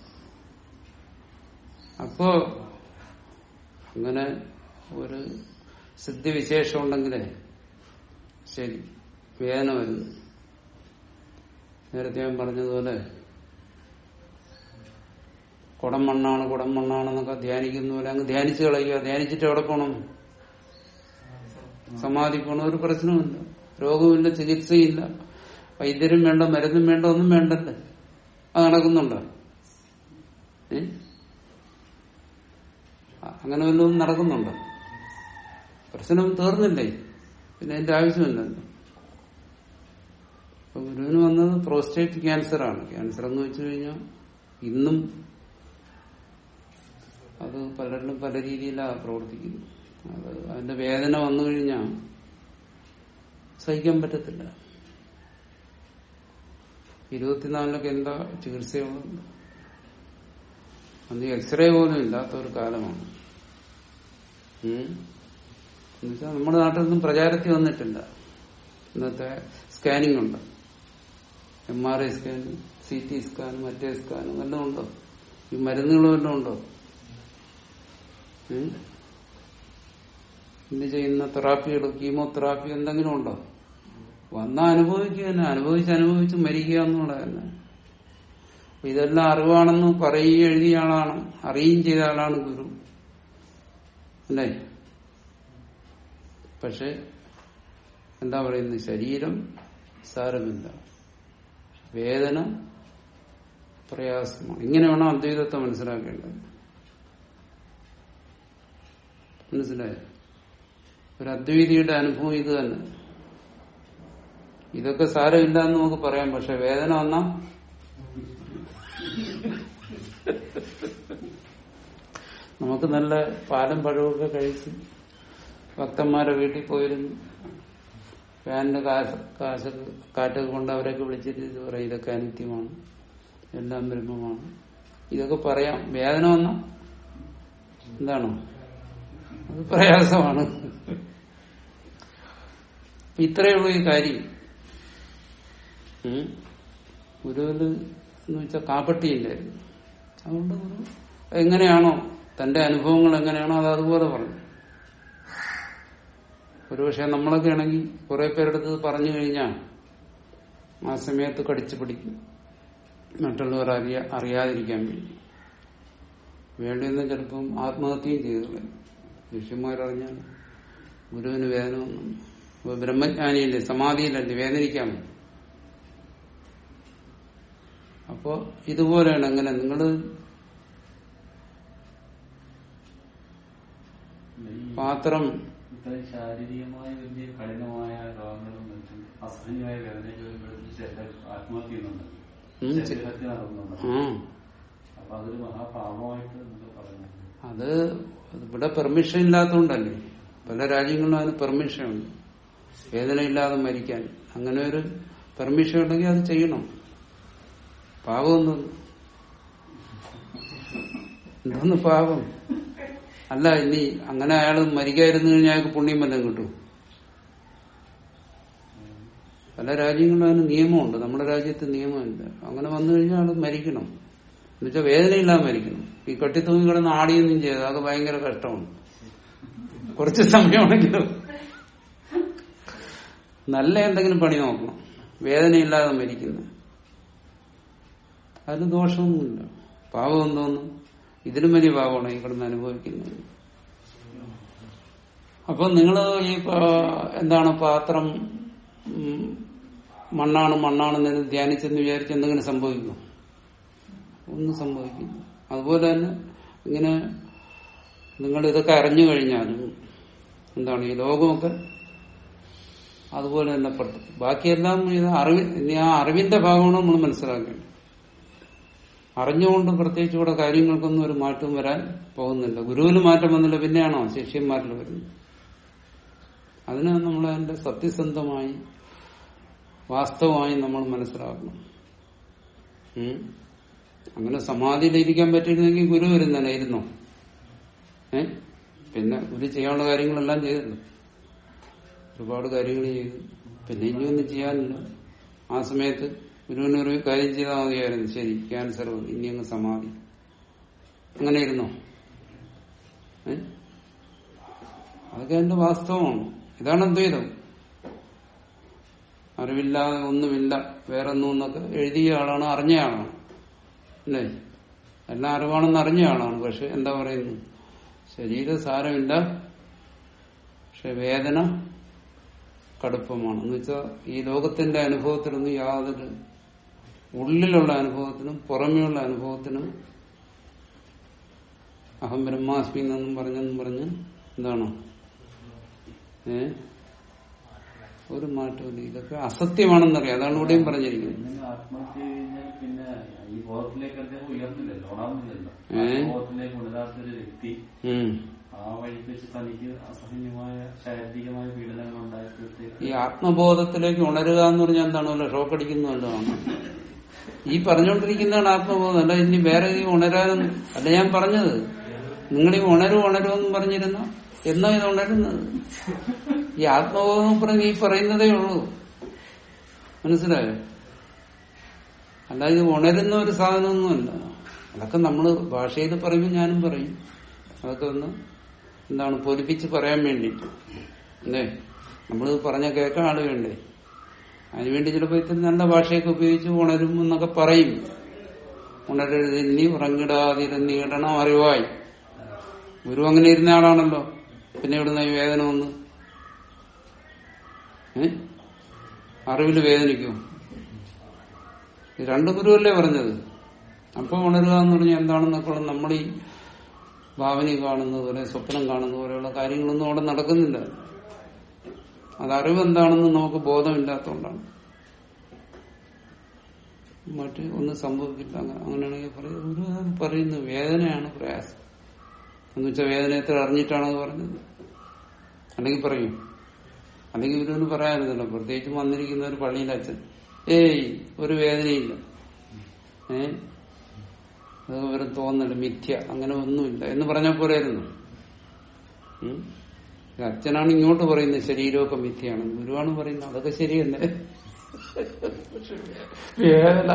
അപ്പോ അങ്ങനെ ഒരു സിദ്ധിവിശേഷം ഉണ്ടെങ്കിലേ ശരി വേദന വരുന്നു നേരത്തെ ഞാൻ പറഞ്ഞതുപോലെ കുടം മണ്ണാണ് കുടം മണ്ണാണെന്നൊക്കെ ധ്യാനിക്കുന്ന പോലെ അങ്ങ് ധ്യാനിച്ചു കളയുക ധ്യാനിച്ചിട്ട് എവിടെ പോകണം സമാധി പോകണം ഒരു പ്രശ്നവുമില്ല രോഗമില്ല ചികിത്സയില്ല വൈദ്യരും വേണ്ട മരുന്നും വേണ്ട ഒന്നും വേണ്ടല്ലേ അത് നടക്കുന്നുണ്ടോ ഏ അങ്ങനെ വല്ലതും നടക്കുന്നുണ്ടോ പ്രശ്നം തീർന്നില്ലേ പിന്നെ അതിന്റെ ആവശ്യമില്ലല്ലോ അപ്പൊ ഗുരുവിന് വന്നത് പ്രോസ്റ്റേറ്റ് ക്യാൻസർ ആണ് ക്യാൻസർ എന്ന് വെച്ചു കഴിഞ്ഞാൽ ഇന്നും അത് പലരിലും പല രീതിയിലാണ് പ്രവർത്തിക്കുന്നത് അത് അതിന്റെ വേദന വന്നു കഴിഞ്ഞാൽ സഹിക്കാൻ പറ്റത്തില്ല ഇരുപത്തിനാലിലൊക്കെ എന്താ ചികിത്സയുള്ളത് അന്ന് എക്സ്റേ പോലും ഇല്ലാത്ത ഒരു കാലമാണ് ഉം. എന്നുവെച്ചാൽ നമ്മുടെ നാട്ടിലൊന്നും പ്രചാരത്തിൽ വന്നിട്ടില്ല ഇന്നത്തെ സ്കാനിങ് ഉണ്ട് M R I scan C T scan മറ്റേ സ്കാൻ വല്ലതും ഉണ്ടോ ഈ മരുന്നുകൾ വല്ലതും ഉണ്ടോ ഉം? ഇന്ന് ചെയ്യുന്ന തെറാപ്പികൾ കീമോതെറാപ്പി എന്തെങ്കിലും ഉണ്ടോ വന്ന അനുഭവിക്കുക തന്നെ അനുഭവിച്ച് അനുഭവിച്ച് മരിക്കുക എന്നുള്ളത് തന്നെ അപ്പൊ ഇതെല്ലാം അറിവാണെന്ന് പറയുകയും എഴുതിയ ആളാണ് അറിയുകയും ചെയ്ത ആളാണ് ഗുരു അല്ലേ പക്ഷെ എന്താ പറയുന്നത് ശരീരം സാരമില്ല വേദന പ്രയാസമാണ് ഇങ്ങനെ വേണം അദ്വൈതത്തെ മനസ്സിലാക്കേണ്ടത് മനസ്സിലായോ ഒരു അദ്വൈതിയുടെ അനുഭവം ഇത് തന്നെ ഇതൊക്കെ സാരമില്ല എന്ന് നമുക്ക് പറയാം പക്ഷെ വേദന വന്നാ നമുക്ക് നല്ല പാലും പഴമൊക്കെ കഴിച്ച് ഭക്തന്മാരെ വീട്ടിൽ പോയിരുന്നു ഫാനിന്റെ കാശ് കാശ് കാറ്റൊക്കെ കൊണ്ട് അവരൊക്കെ വിളിച്ചിട്ട് ഇത് പറയും ഇതൊക്കെ അനിത്യമാണ് എല്ലാം ബ്രഹ്മമാണ് ഇതൊക്കെ പറയാം വേദന വന്ന എന്താണോ അത് പ്രയാസമാണ് അപ്പൊ ഇത്രയേ ഉള്ളൂ ഈ കാര്യം ഉം. ഗുരുവിന് എന്ന് വെച്ചാൽ കാപ്പട്ടിയില്ലായിരുന്നു അതുകൊണ്ട് ഗുരു എങ്ങനെയാണോ തന്റെ അനുഭവങ്ങൾ എങ്ങനെയാണോ അത് അതുപോലെ പറഞ്ഞു ഒരുപക്ഷെ നമ്മളൊക്കെ ആണെങ്കിൽ കുറെ പേരെടുത്ത് ഇത് പറഞ്ഞു കഴിഞ്ഞാൽ ആ സമയത്ത് കടിച്ചു പിടിക്കും മറ്റുള്ളവർ അറിയാ അറിയാതിരിക്കാൻ വേണ്ടി വേണ്ടിയെന്ന് ചിലപ്പം ആത്മഹത്യയും ചെയ്തു കളയും. ശിഷ്യന്മാരറിഞ്ഞാൽ ഗുരുവിന് വേദന വന്നു ഇപ്പൊ ബ്രഹ്മജ്ഞാനിയല്ലേ സമാധിയിലല്ലേ വേദനിക്കാമോ അപ്പോ ഇതുപോലെയാണ് എങ്ങനെ നിങ്ങള് പാത്രം ഇത്രയും ശാരീരികമായ വലിയ കഠിനമായ രോഗങ്ങളും മറ്റും അസഹനീയമായ വേദനയൊക്കെ വരുമ്പോഴത്തേക്കും ചിലർ ആത്മഹത്യ ചെയ്യുന്നുണ്ട് ഉം, ചെ- ശരീരത്തിൽ നടക്കുന്നുണ്ട് ആ അപ്പൊ അതൊരു മഹാപാപമായിട്ട് നമുക്ക് പറയുന്നത് അത് ഇവിടെ പെർമിഷൻ ഇല്ലാത്തതുകൊണ്ടല്ലേ പല രാജ്യങ്ങളിലും അതിന് പെർമിഷൻ ഉണ്ട് വേദനയില്ലാതെ മരിക്കാൻ അങ്ങനെ ഒരു പെർമിഷൻ ഉണ്ടെങ്കിൽ അത് ചെയ്യണം പാപമൊന്നും എന്തോന്ന് പാപം അല്ല ഇനി അങ്ങനെ അയാൾ മരിക്കാതിരുന്നു കഴിഞ്ഞാൽ അയാൾക്ക് പുണ്യം വല്ലതും കിട്ടും പല രാജ്യങ്ങളിലും അതിന് നിയമമുണ്ട് നമ്മുടെ രാജ്യത്ത് നിയമമില്ല അങ്ങനെ വന്നു കഴിഞ്ഞാൽ ആൾ മരിക്കണം എന്നുവെച്ചാൽ വേദനയില്ലാതെ മരിക്കണം ഈ കെട്ടിത്തൂങ്ങി കിടന്ന് ആടിയൊന്നും ചെയ്ത് അത് ഭയങ്കര കഷ്ടമാണ് കുറച്ച് സമയമാണെങ്കിലും നല്ല എന്തെങ്കിലും പണി നോക്കണം വേദനയില്ലാതെ മരിക്കുന്നത് അതിന് ദോഷമൊന്നുമില്ല പാപം എന്തോന്നു ഇതിലും വലിയ പാപമാണ് ഈ കിടന്ന് അനുഭവിക്കുന്നത് അപ്പൊ നിങ്ങൾ ഈ പ- എന്താണ് പാത്രം ഉം, മണ്ണാണ് മണ്ണാണെന്ന് ധ്യാനിച്ചെന്ന് വിചാരിച്ച് എന്തെങ്കിലും സംഭവിക്കും ഒന്നും സംഭവിക്കില്ല അതുപോലെ തന്നെ ഇങ്ങനെ നിങ്ങൾ ഇതൊക്കെ അറിഞ്ഞു കഴിഞ്ഞാലും എന്താണ് ഈ ലോകമൊക്കെ അതുപോലെ തന്നെ പെട്ടു ബാക്കിയെല്ലാം ഇത് അറിവ് ഇനി ആ അറിവിന്റെ ഭാഗമാണ് നമ്മൾ മനസ്സിലാക്കേണ്ടത് അറിഞ്ഞുകൊണ്ട് പ്രത്യേകിച്ച് ഇവിടെ കാര്യങ്ങൾക്കൊന്നും ഒരു മാറ്റം വരാൻ പോകുന്നില്ല ഗുരുവിന് മാറ്റം വന്നില്ല പിന്നെയാണോ ശിഷ്യന്മാരിൽ വരുന്നത് അതിന് നമ്മൾ അതിന്റെ സത്യസന്ധമായി വാസ്തവമായി നമ്മൾ മനസ്സിലാക്കണം ഉം. അങ്ങനെ സമാധിയിലിരിക്കാൻ പറ്റിയിരുന്നെങ്കിൽ ഗുരു വരുന്നതന്നെ ഇരുന്നോ ഏ പിന്നെ ഗുരു ചെയ്യാനുള്ള കാര്യങ്ങളെല്ലാം ചെയ്തല്ലോ ഒരുപാട് കാര്യങ്ങൾ ചെയ്തു പിന്നെ ഇനിയൊന്നും ചെയ്യാനില്ല ആ സമയത്ത് ഗുരുവിന് ഒരു കാര്യം ചെയ്താൽ മതിയായിരുന്നു ശരി ക്യാൻസർ വന്നു ഇനി അങ്ങ് സമാധി അങ്ങനെ ഇരുന്നോ ഏ അതൊക്കെ എന്റെ വാസ്തവമാണ് ഇതാണ് അദ്വൈതം അറിവില്ലാതെ ഒന്നുമില്ല വേറൊന്നും എന്നൊക്കെ എഴുതിയ ആളാണ് അറിഞ്ഞ ആളാണ് അല്ലേ എല്ലാം അറിവാണെന്ന് അറിഞ്ഞ ആളാണ് പക്ഷെ എന്താ പറയുന്നു ശരീരസാരമില്ല പക്ഷെ വേദന കടുപ്പമാണ് എന്ന് വെച്ചാൽ ഈ ലോകത്തിന്റെ അനുഭവത്തിലൊന്നും യാതൊരു ഉള്ളിലുള്ള അനുഭവത്തിനും പുറമെയുള്ള അനുഭവത്തിനും അഹം ബ്രഹ്മാസ്മി എന്നും പറഞ്ഞെന്നും പറഞ്ഞ് എന്താണ് ഏ ഒരു മാറ്റമില്ല ഇതൊക്കെ അസത്യമാണെന്നറിയാം അതാണ് ഇവിടെയും പറഞ്ഞിരിക്കുന്നത് പിന്നെ ആത്മഹത്യ കഴിഞ്ഞാൽ പിന്നെ ഈ ബോധത്തിലേക്ക് അദ്ദേഹം ഉയർന്നില്ലല്ലോ ഉണർന്നില്ലല്ലോ ഏ? ആ ബോധത്തിലേക്ക് ഉണരാത്ത ഒരു വ്യക്തി ഉം. ആ വഴിക്ക് വെച്ച് തനിക്ക് അസഹനീയമായ ശാരീരികമായ പീഡനങ്ങൾ ഉണ്ടായപ്പോഴത്തേക്ക് ഈ ആത്മബോധത്തിലേക്ക് ഉണരുക എന്ന് പറഞ്ഞാൽ എന്താണ് വല്ല ഷോക്ക് അടിക്കുന്നതല്ലാണ് ഈ പറഞ്ഞുകൊണ്ടിരിക്കുന്നതാണ് ആത്മബോധം അല്ല ഇനി വേറെ ഈ ഉണരാനും അല്ല ഞാൻ പറഞ്ഞത് നിങ്ങൾ ഈ ഉണരും ഉണരുമെന്നും പറഞ്ഞിരുന്ന എന്നാ ഇത് ഉണരുന്നത് ഈ ആത്മബോധം പറഞ്ഞ് ഈ പറയുന്നതേ ഉള്ളൂ മനസ്സിലായോ അല്ല ഇത് ഉണരുന്ന ഒരു സാധനമൊന്നുമല്ല അതൊക്കെ നമ്മൾ ഭാഷയിൽ പറയുമ്പോൾ ഞാനും പറയും അതൊക്കെ ഒന്ന് എന്താണ് പൊലിപ്പിച്ച് പറയാൻ വേണ്ടിട്ട് അല്ലേ നമ്മൾ പറഞ്ഞ കേൾക്കാൻ ആള് വേണ്ടേ അതിനുവേണ്ടി ചിലപ്പോൾ ഇത്തിരി നല്ല ഭാഷയൊക്കെ ഉപയോഗിച്ച് ഉണരും എന്നൊക്കെ പറയും ഉണരരുത് ഇനി ഉറങ്ങിടാതിരുന്നീടണം അറിവായി ഗുരു അങ്ങനെ ഇരുന്ന ആളാണല്ലോ പിന്നെ ഇവിടുന്ന് ഈ വേദന വന്ന് ഏ അറിവില് വേദനിക്കും ഇത് രണ്ട് ഗുരുവല്ലേ പറഞ്ഞത് അപ്പൊ ഉണരുക എന്ന് പറഞ്ഞാൽ എന്താണെന്നൊക്കെ നമ്മൾ ഈ ഭാവന കാണുന്നത് പോലെ സ്വപ്നം കാണുന്ന പോലെയുള്ള കാര്യങ്ങളൊന്നും അവിടെ നടക്കുന്നില്ല അത് അറിവ് എന്താണെന്ന് നമുക്ക് ബോധമില്ലാത്തതുകൊണ്ടാണ് മറ്റ് ഒന്നും സംഭവിക്കില്ല അങ്ങനെ അങ്ങനെയാണെങ്കിൽ പറയും ഒരു അത് പറയുന്നു വേദനയാണ് പ്രയാസം എന്ന് വെച്ചാൽ വേദന എത്ര അറിഞ്ഞിട്ടാണ് അത് പറഞ്ഞത് അല്ലെങ്കിൽ പറയും അല്ലെങ്കിൽ ഇവരൊന്നും പറയാനില്ല പ്രത്യേകിച്ച് വന്നിരിക്കുന്ന ഒരു പള്ളിയിലെ അച്ഛൻ ഏയ് ഒരു വേദനയില്ല ഏ അത് വെറും തോന്നല് മിഥ്യ അങ്ങനെ ഒന്നുമില്ല എന്ന് പറഞ്ഞാൽ പോരായിരുന്നു ഉം? ഇത് അച്ഛനാണ് ഇങ്ങോട്ട് പറയുന്നത് ശരീരമൊക്കെ മിഥ്യയാണ് ഗുരുവാണ് പറയുന്നത് അതൊക്കെ ശരിയല്ലേ വേദന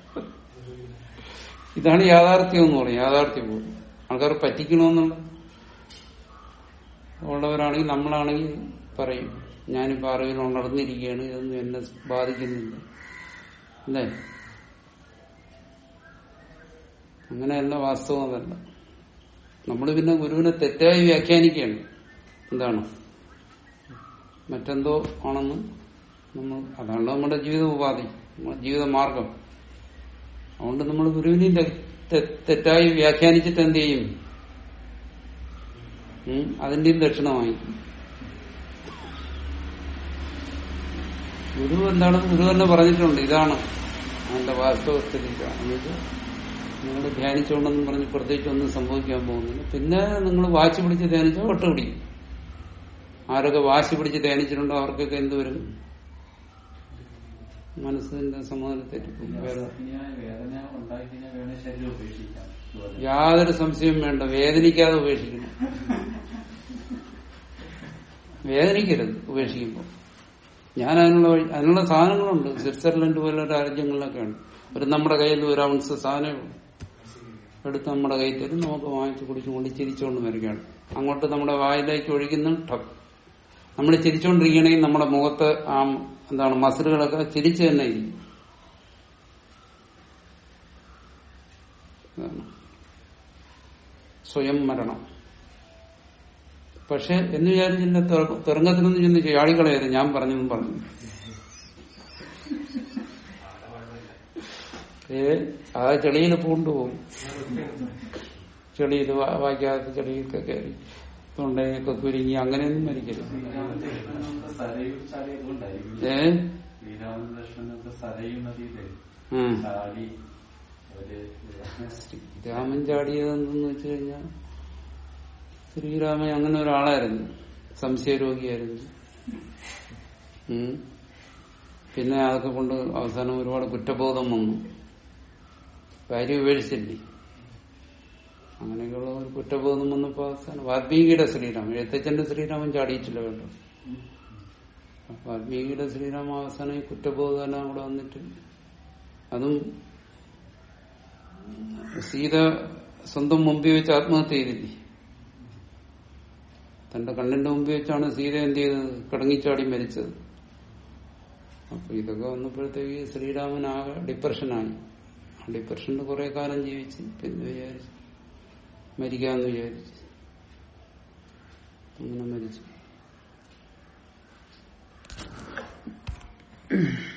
ഇതാണ് യാഥാർത്ഥ്യം എന്ന് പറയും യാഥാർത്ഥ്യം പോലും ആൾക്കാർ പറ്റിക്കണമെന്നുള്ള ഉള്ളവരാണെങ്കിൽ നമ്മളാണെങ്കിൽ പറയും ഞാനിപ്പോ അറിവിൽ ഉണർന്നിരിക്കുകയാണ് ഇതൊന്നും എന്നെ ബാധിക്കുന്നില്ല അല്ലേ അങ്ങനെയല്ല വാസ്തവം അതല്ല നമ്മൾ പിന്നെ ഗുരുവിനെ തെറ്റായി വ്യാഖ്യാനിക്കുകയാണ് എന്താണ് മറ്റെന്തോ ആണെന്ന് നമ്മൾ അതാണ് നമ്മുടെ ജീവിത ഉപാധി നമ്മുടെ ജീവിത മാർഗം അതുകൊണ്ട് നമ്മൾ ഗുരുവിനെ തെ- തെ- തെറ്റായി വ്യാഖ്യാനിച്ചിട്ട് എന്ത് ചെയ്യും ഉം, അതിന്റെയും ദക്ഷിണമായി ഗുരു എന്താണ് ഗുരു തന്നെ പറഞ്ഞിട്ടുണ്ട് ഇതാണ് അതിന്റെ വാസ്തവസ്ഥിതി ഇതാണ്. എന്ന് വെച്ചാൽ നിങ്ങൾ ധ്യാനിച്ചുകൊണ്ടെന്നും പറഞ്ഞ് പ്രത്യേകിച്ച് ഒന്നും സംഭവിക്കാൻ പോകുന്നില്ല പിന്നെ നിങ്ങൾ വാശി പിടിച്ച് ധ്യാനിച്ചാൽ ഒട്ടുപിടിക്കും ആരൊക്കെ വാശി പിടിച്ച് ധ്യാനിച്ചിട്ടുണ്ടോ അവർക്കൊക്കെ എന്ത് വരും മനസ്സിന്റെ സമാധാനത്തെറ്റിപ്പോകും വേറെ അസഹനീയമായ വേദന ഉണ്ടായി കഴിഞ്ഞാൽ വേണേ ശരീരം ഉപേക്ഷിക്കാം ഇതുപോലെ. യാതൊരു സംശയവും വേണ്ട വേദനിക്കാതെ ഉപേക്ഷിക്കണം വേദനിക്കരുത് ഉപേക്ഷിക്കുമ്പോൾ ഞാൻ അതിനുള്ള വഴി അതിനുള്ള സാധനങ്ങളുണ്ട് സ്വിറ്റ്സർലൻഡ് പോലുള്ള രാജ്യങ്ങളിലൊക്കെ ഉണ്ട് ഒരു നമ്മുടെ കയ്യിൽ ഒരു ഔൺസ് സാധനമേ ഉള്ളൂ എടുത്ത് നമ്മുടെ കയ്യിൽ തരും നമുക്ക് വാങ്ങിച്ചു കുടിച്ചുകൊണ്ട് ചിരിച്ചുകൊണ്ട് വരികയാണ് അങ്ങോട്ട് നമ്മുടെ വായിലേക്ക് ഒഴിക്കുന്ന ടപ്പ് നമ്മൾ ചിരിച്ചുകൊണ്ടിരിക്കുകയാണെങ്കിൽ നമ്മുടെ മുഖത്ത് ആ എന്താണ് മസിലുകളൊക്കെ ചിരിച്ചു തന്നെ ഇരിക്കും അതാണ്. സ്വയം മരണം പക്ഷെ എന്ന് വിചാരിച്ചില്ല തുറങ്കത്തിനൊന്നും ചെന്ന് ചാടിക്കളയത് ഞാൻ പറഞ്ഞെന്നും പറഞ്ഞു ഏ ആ ചെളിയിൽ പൂണ്ടുപോകും ചെളിയിൽ വായിക്കാത്ത ചെളിയൊക്കെ കയറി തൊണ്ടയൊക്കെ കുരുങ്ങി അങ്ങനെയൊന്നും മരിക്കരുത് ശ്രീരാമകൃഷ്ണനൊക്കെ സരയു ചാടിയതുകൊണ്ടായിരിക്കും ഏ ശ്രീരാമകൃഷ്ണനൊക്കെ സരയു നദിയിലെ ഉം. ചാടി അവര് രാമൻ ചാടിയതെന്ന് വെച്ച് കഴിഞ്ഞാൽ ശ്രീരാമൻ അങ്ങനെ ഒരാളായിരുന്നു സംശയരോഗിയായിരുന്നു ഉം. പിന്നെ അതൊക്കെ കൊണ്ട് അവസാനം ഒരുപാട് കുറ്റബോധം വന്നു ഭാര്യ ഉപേക്ഷിച്ചില്ലേ അങ്ങനെയൊക്കെയുള്ള ഒരു കുറ്റബോധം വന്നപ്പോ അവസാനം വാൽമീകിയുടെ ശ്രീരാമൻ എഴുത്തച്ഛന്റെ ശ്രീരാമൻ ചാടിയിട്ടില്ല കേട്ടോ വാൽമീകിയുടെ ശ്രീരാമ അവസാനം ഈ കുറ്റബോധം എല്ലാം കൂടെ വന്നിട്ട് അതും സീത സ്വന്തം മുമ്പിൽ വെച്ച് ആത്മഹത്യ ചെയ്തില്ലേ തന്റെ കണ്ണിന്റെ മുമ്പിൽ വെച്ചാണ് സീത എന്ത് ചെയ്തത് കിടങ്ങിച്ചാടി മരിച്ചത് അപ്പൊ ഇതൊക്കെ വന്നപ്പോഴത്തേക്ക് ശ്രീരാമൻ ആകെ ഡിപ്രഷനായി ആ ഡിപ്രഷനിൽ കുറെ കാലം ജീവിച്ച് പിന്നെ വിചാരിച്ചു മരിക്കാന്ന് വിചാരിച്ചു അങ്ങനെ മരിച്ചു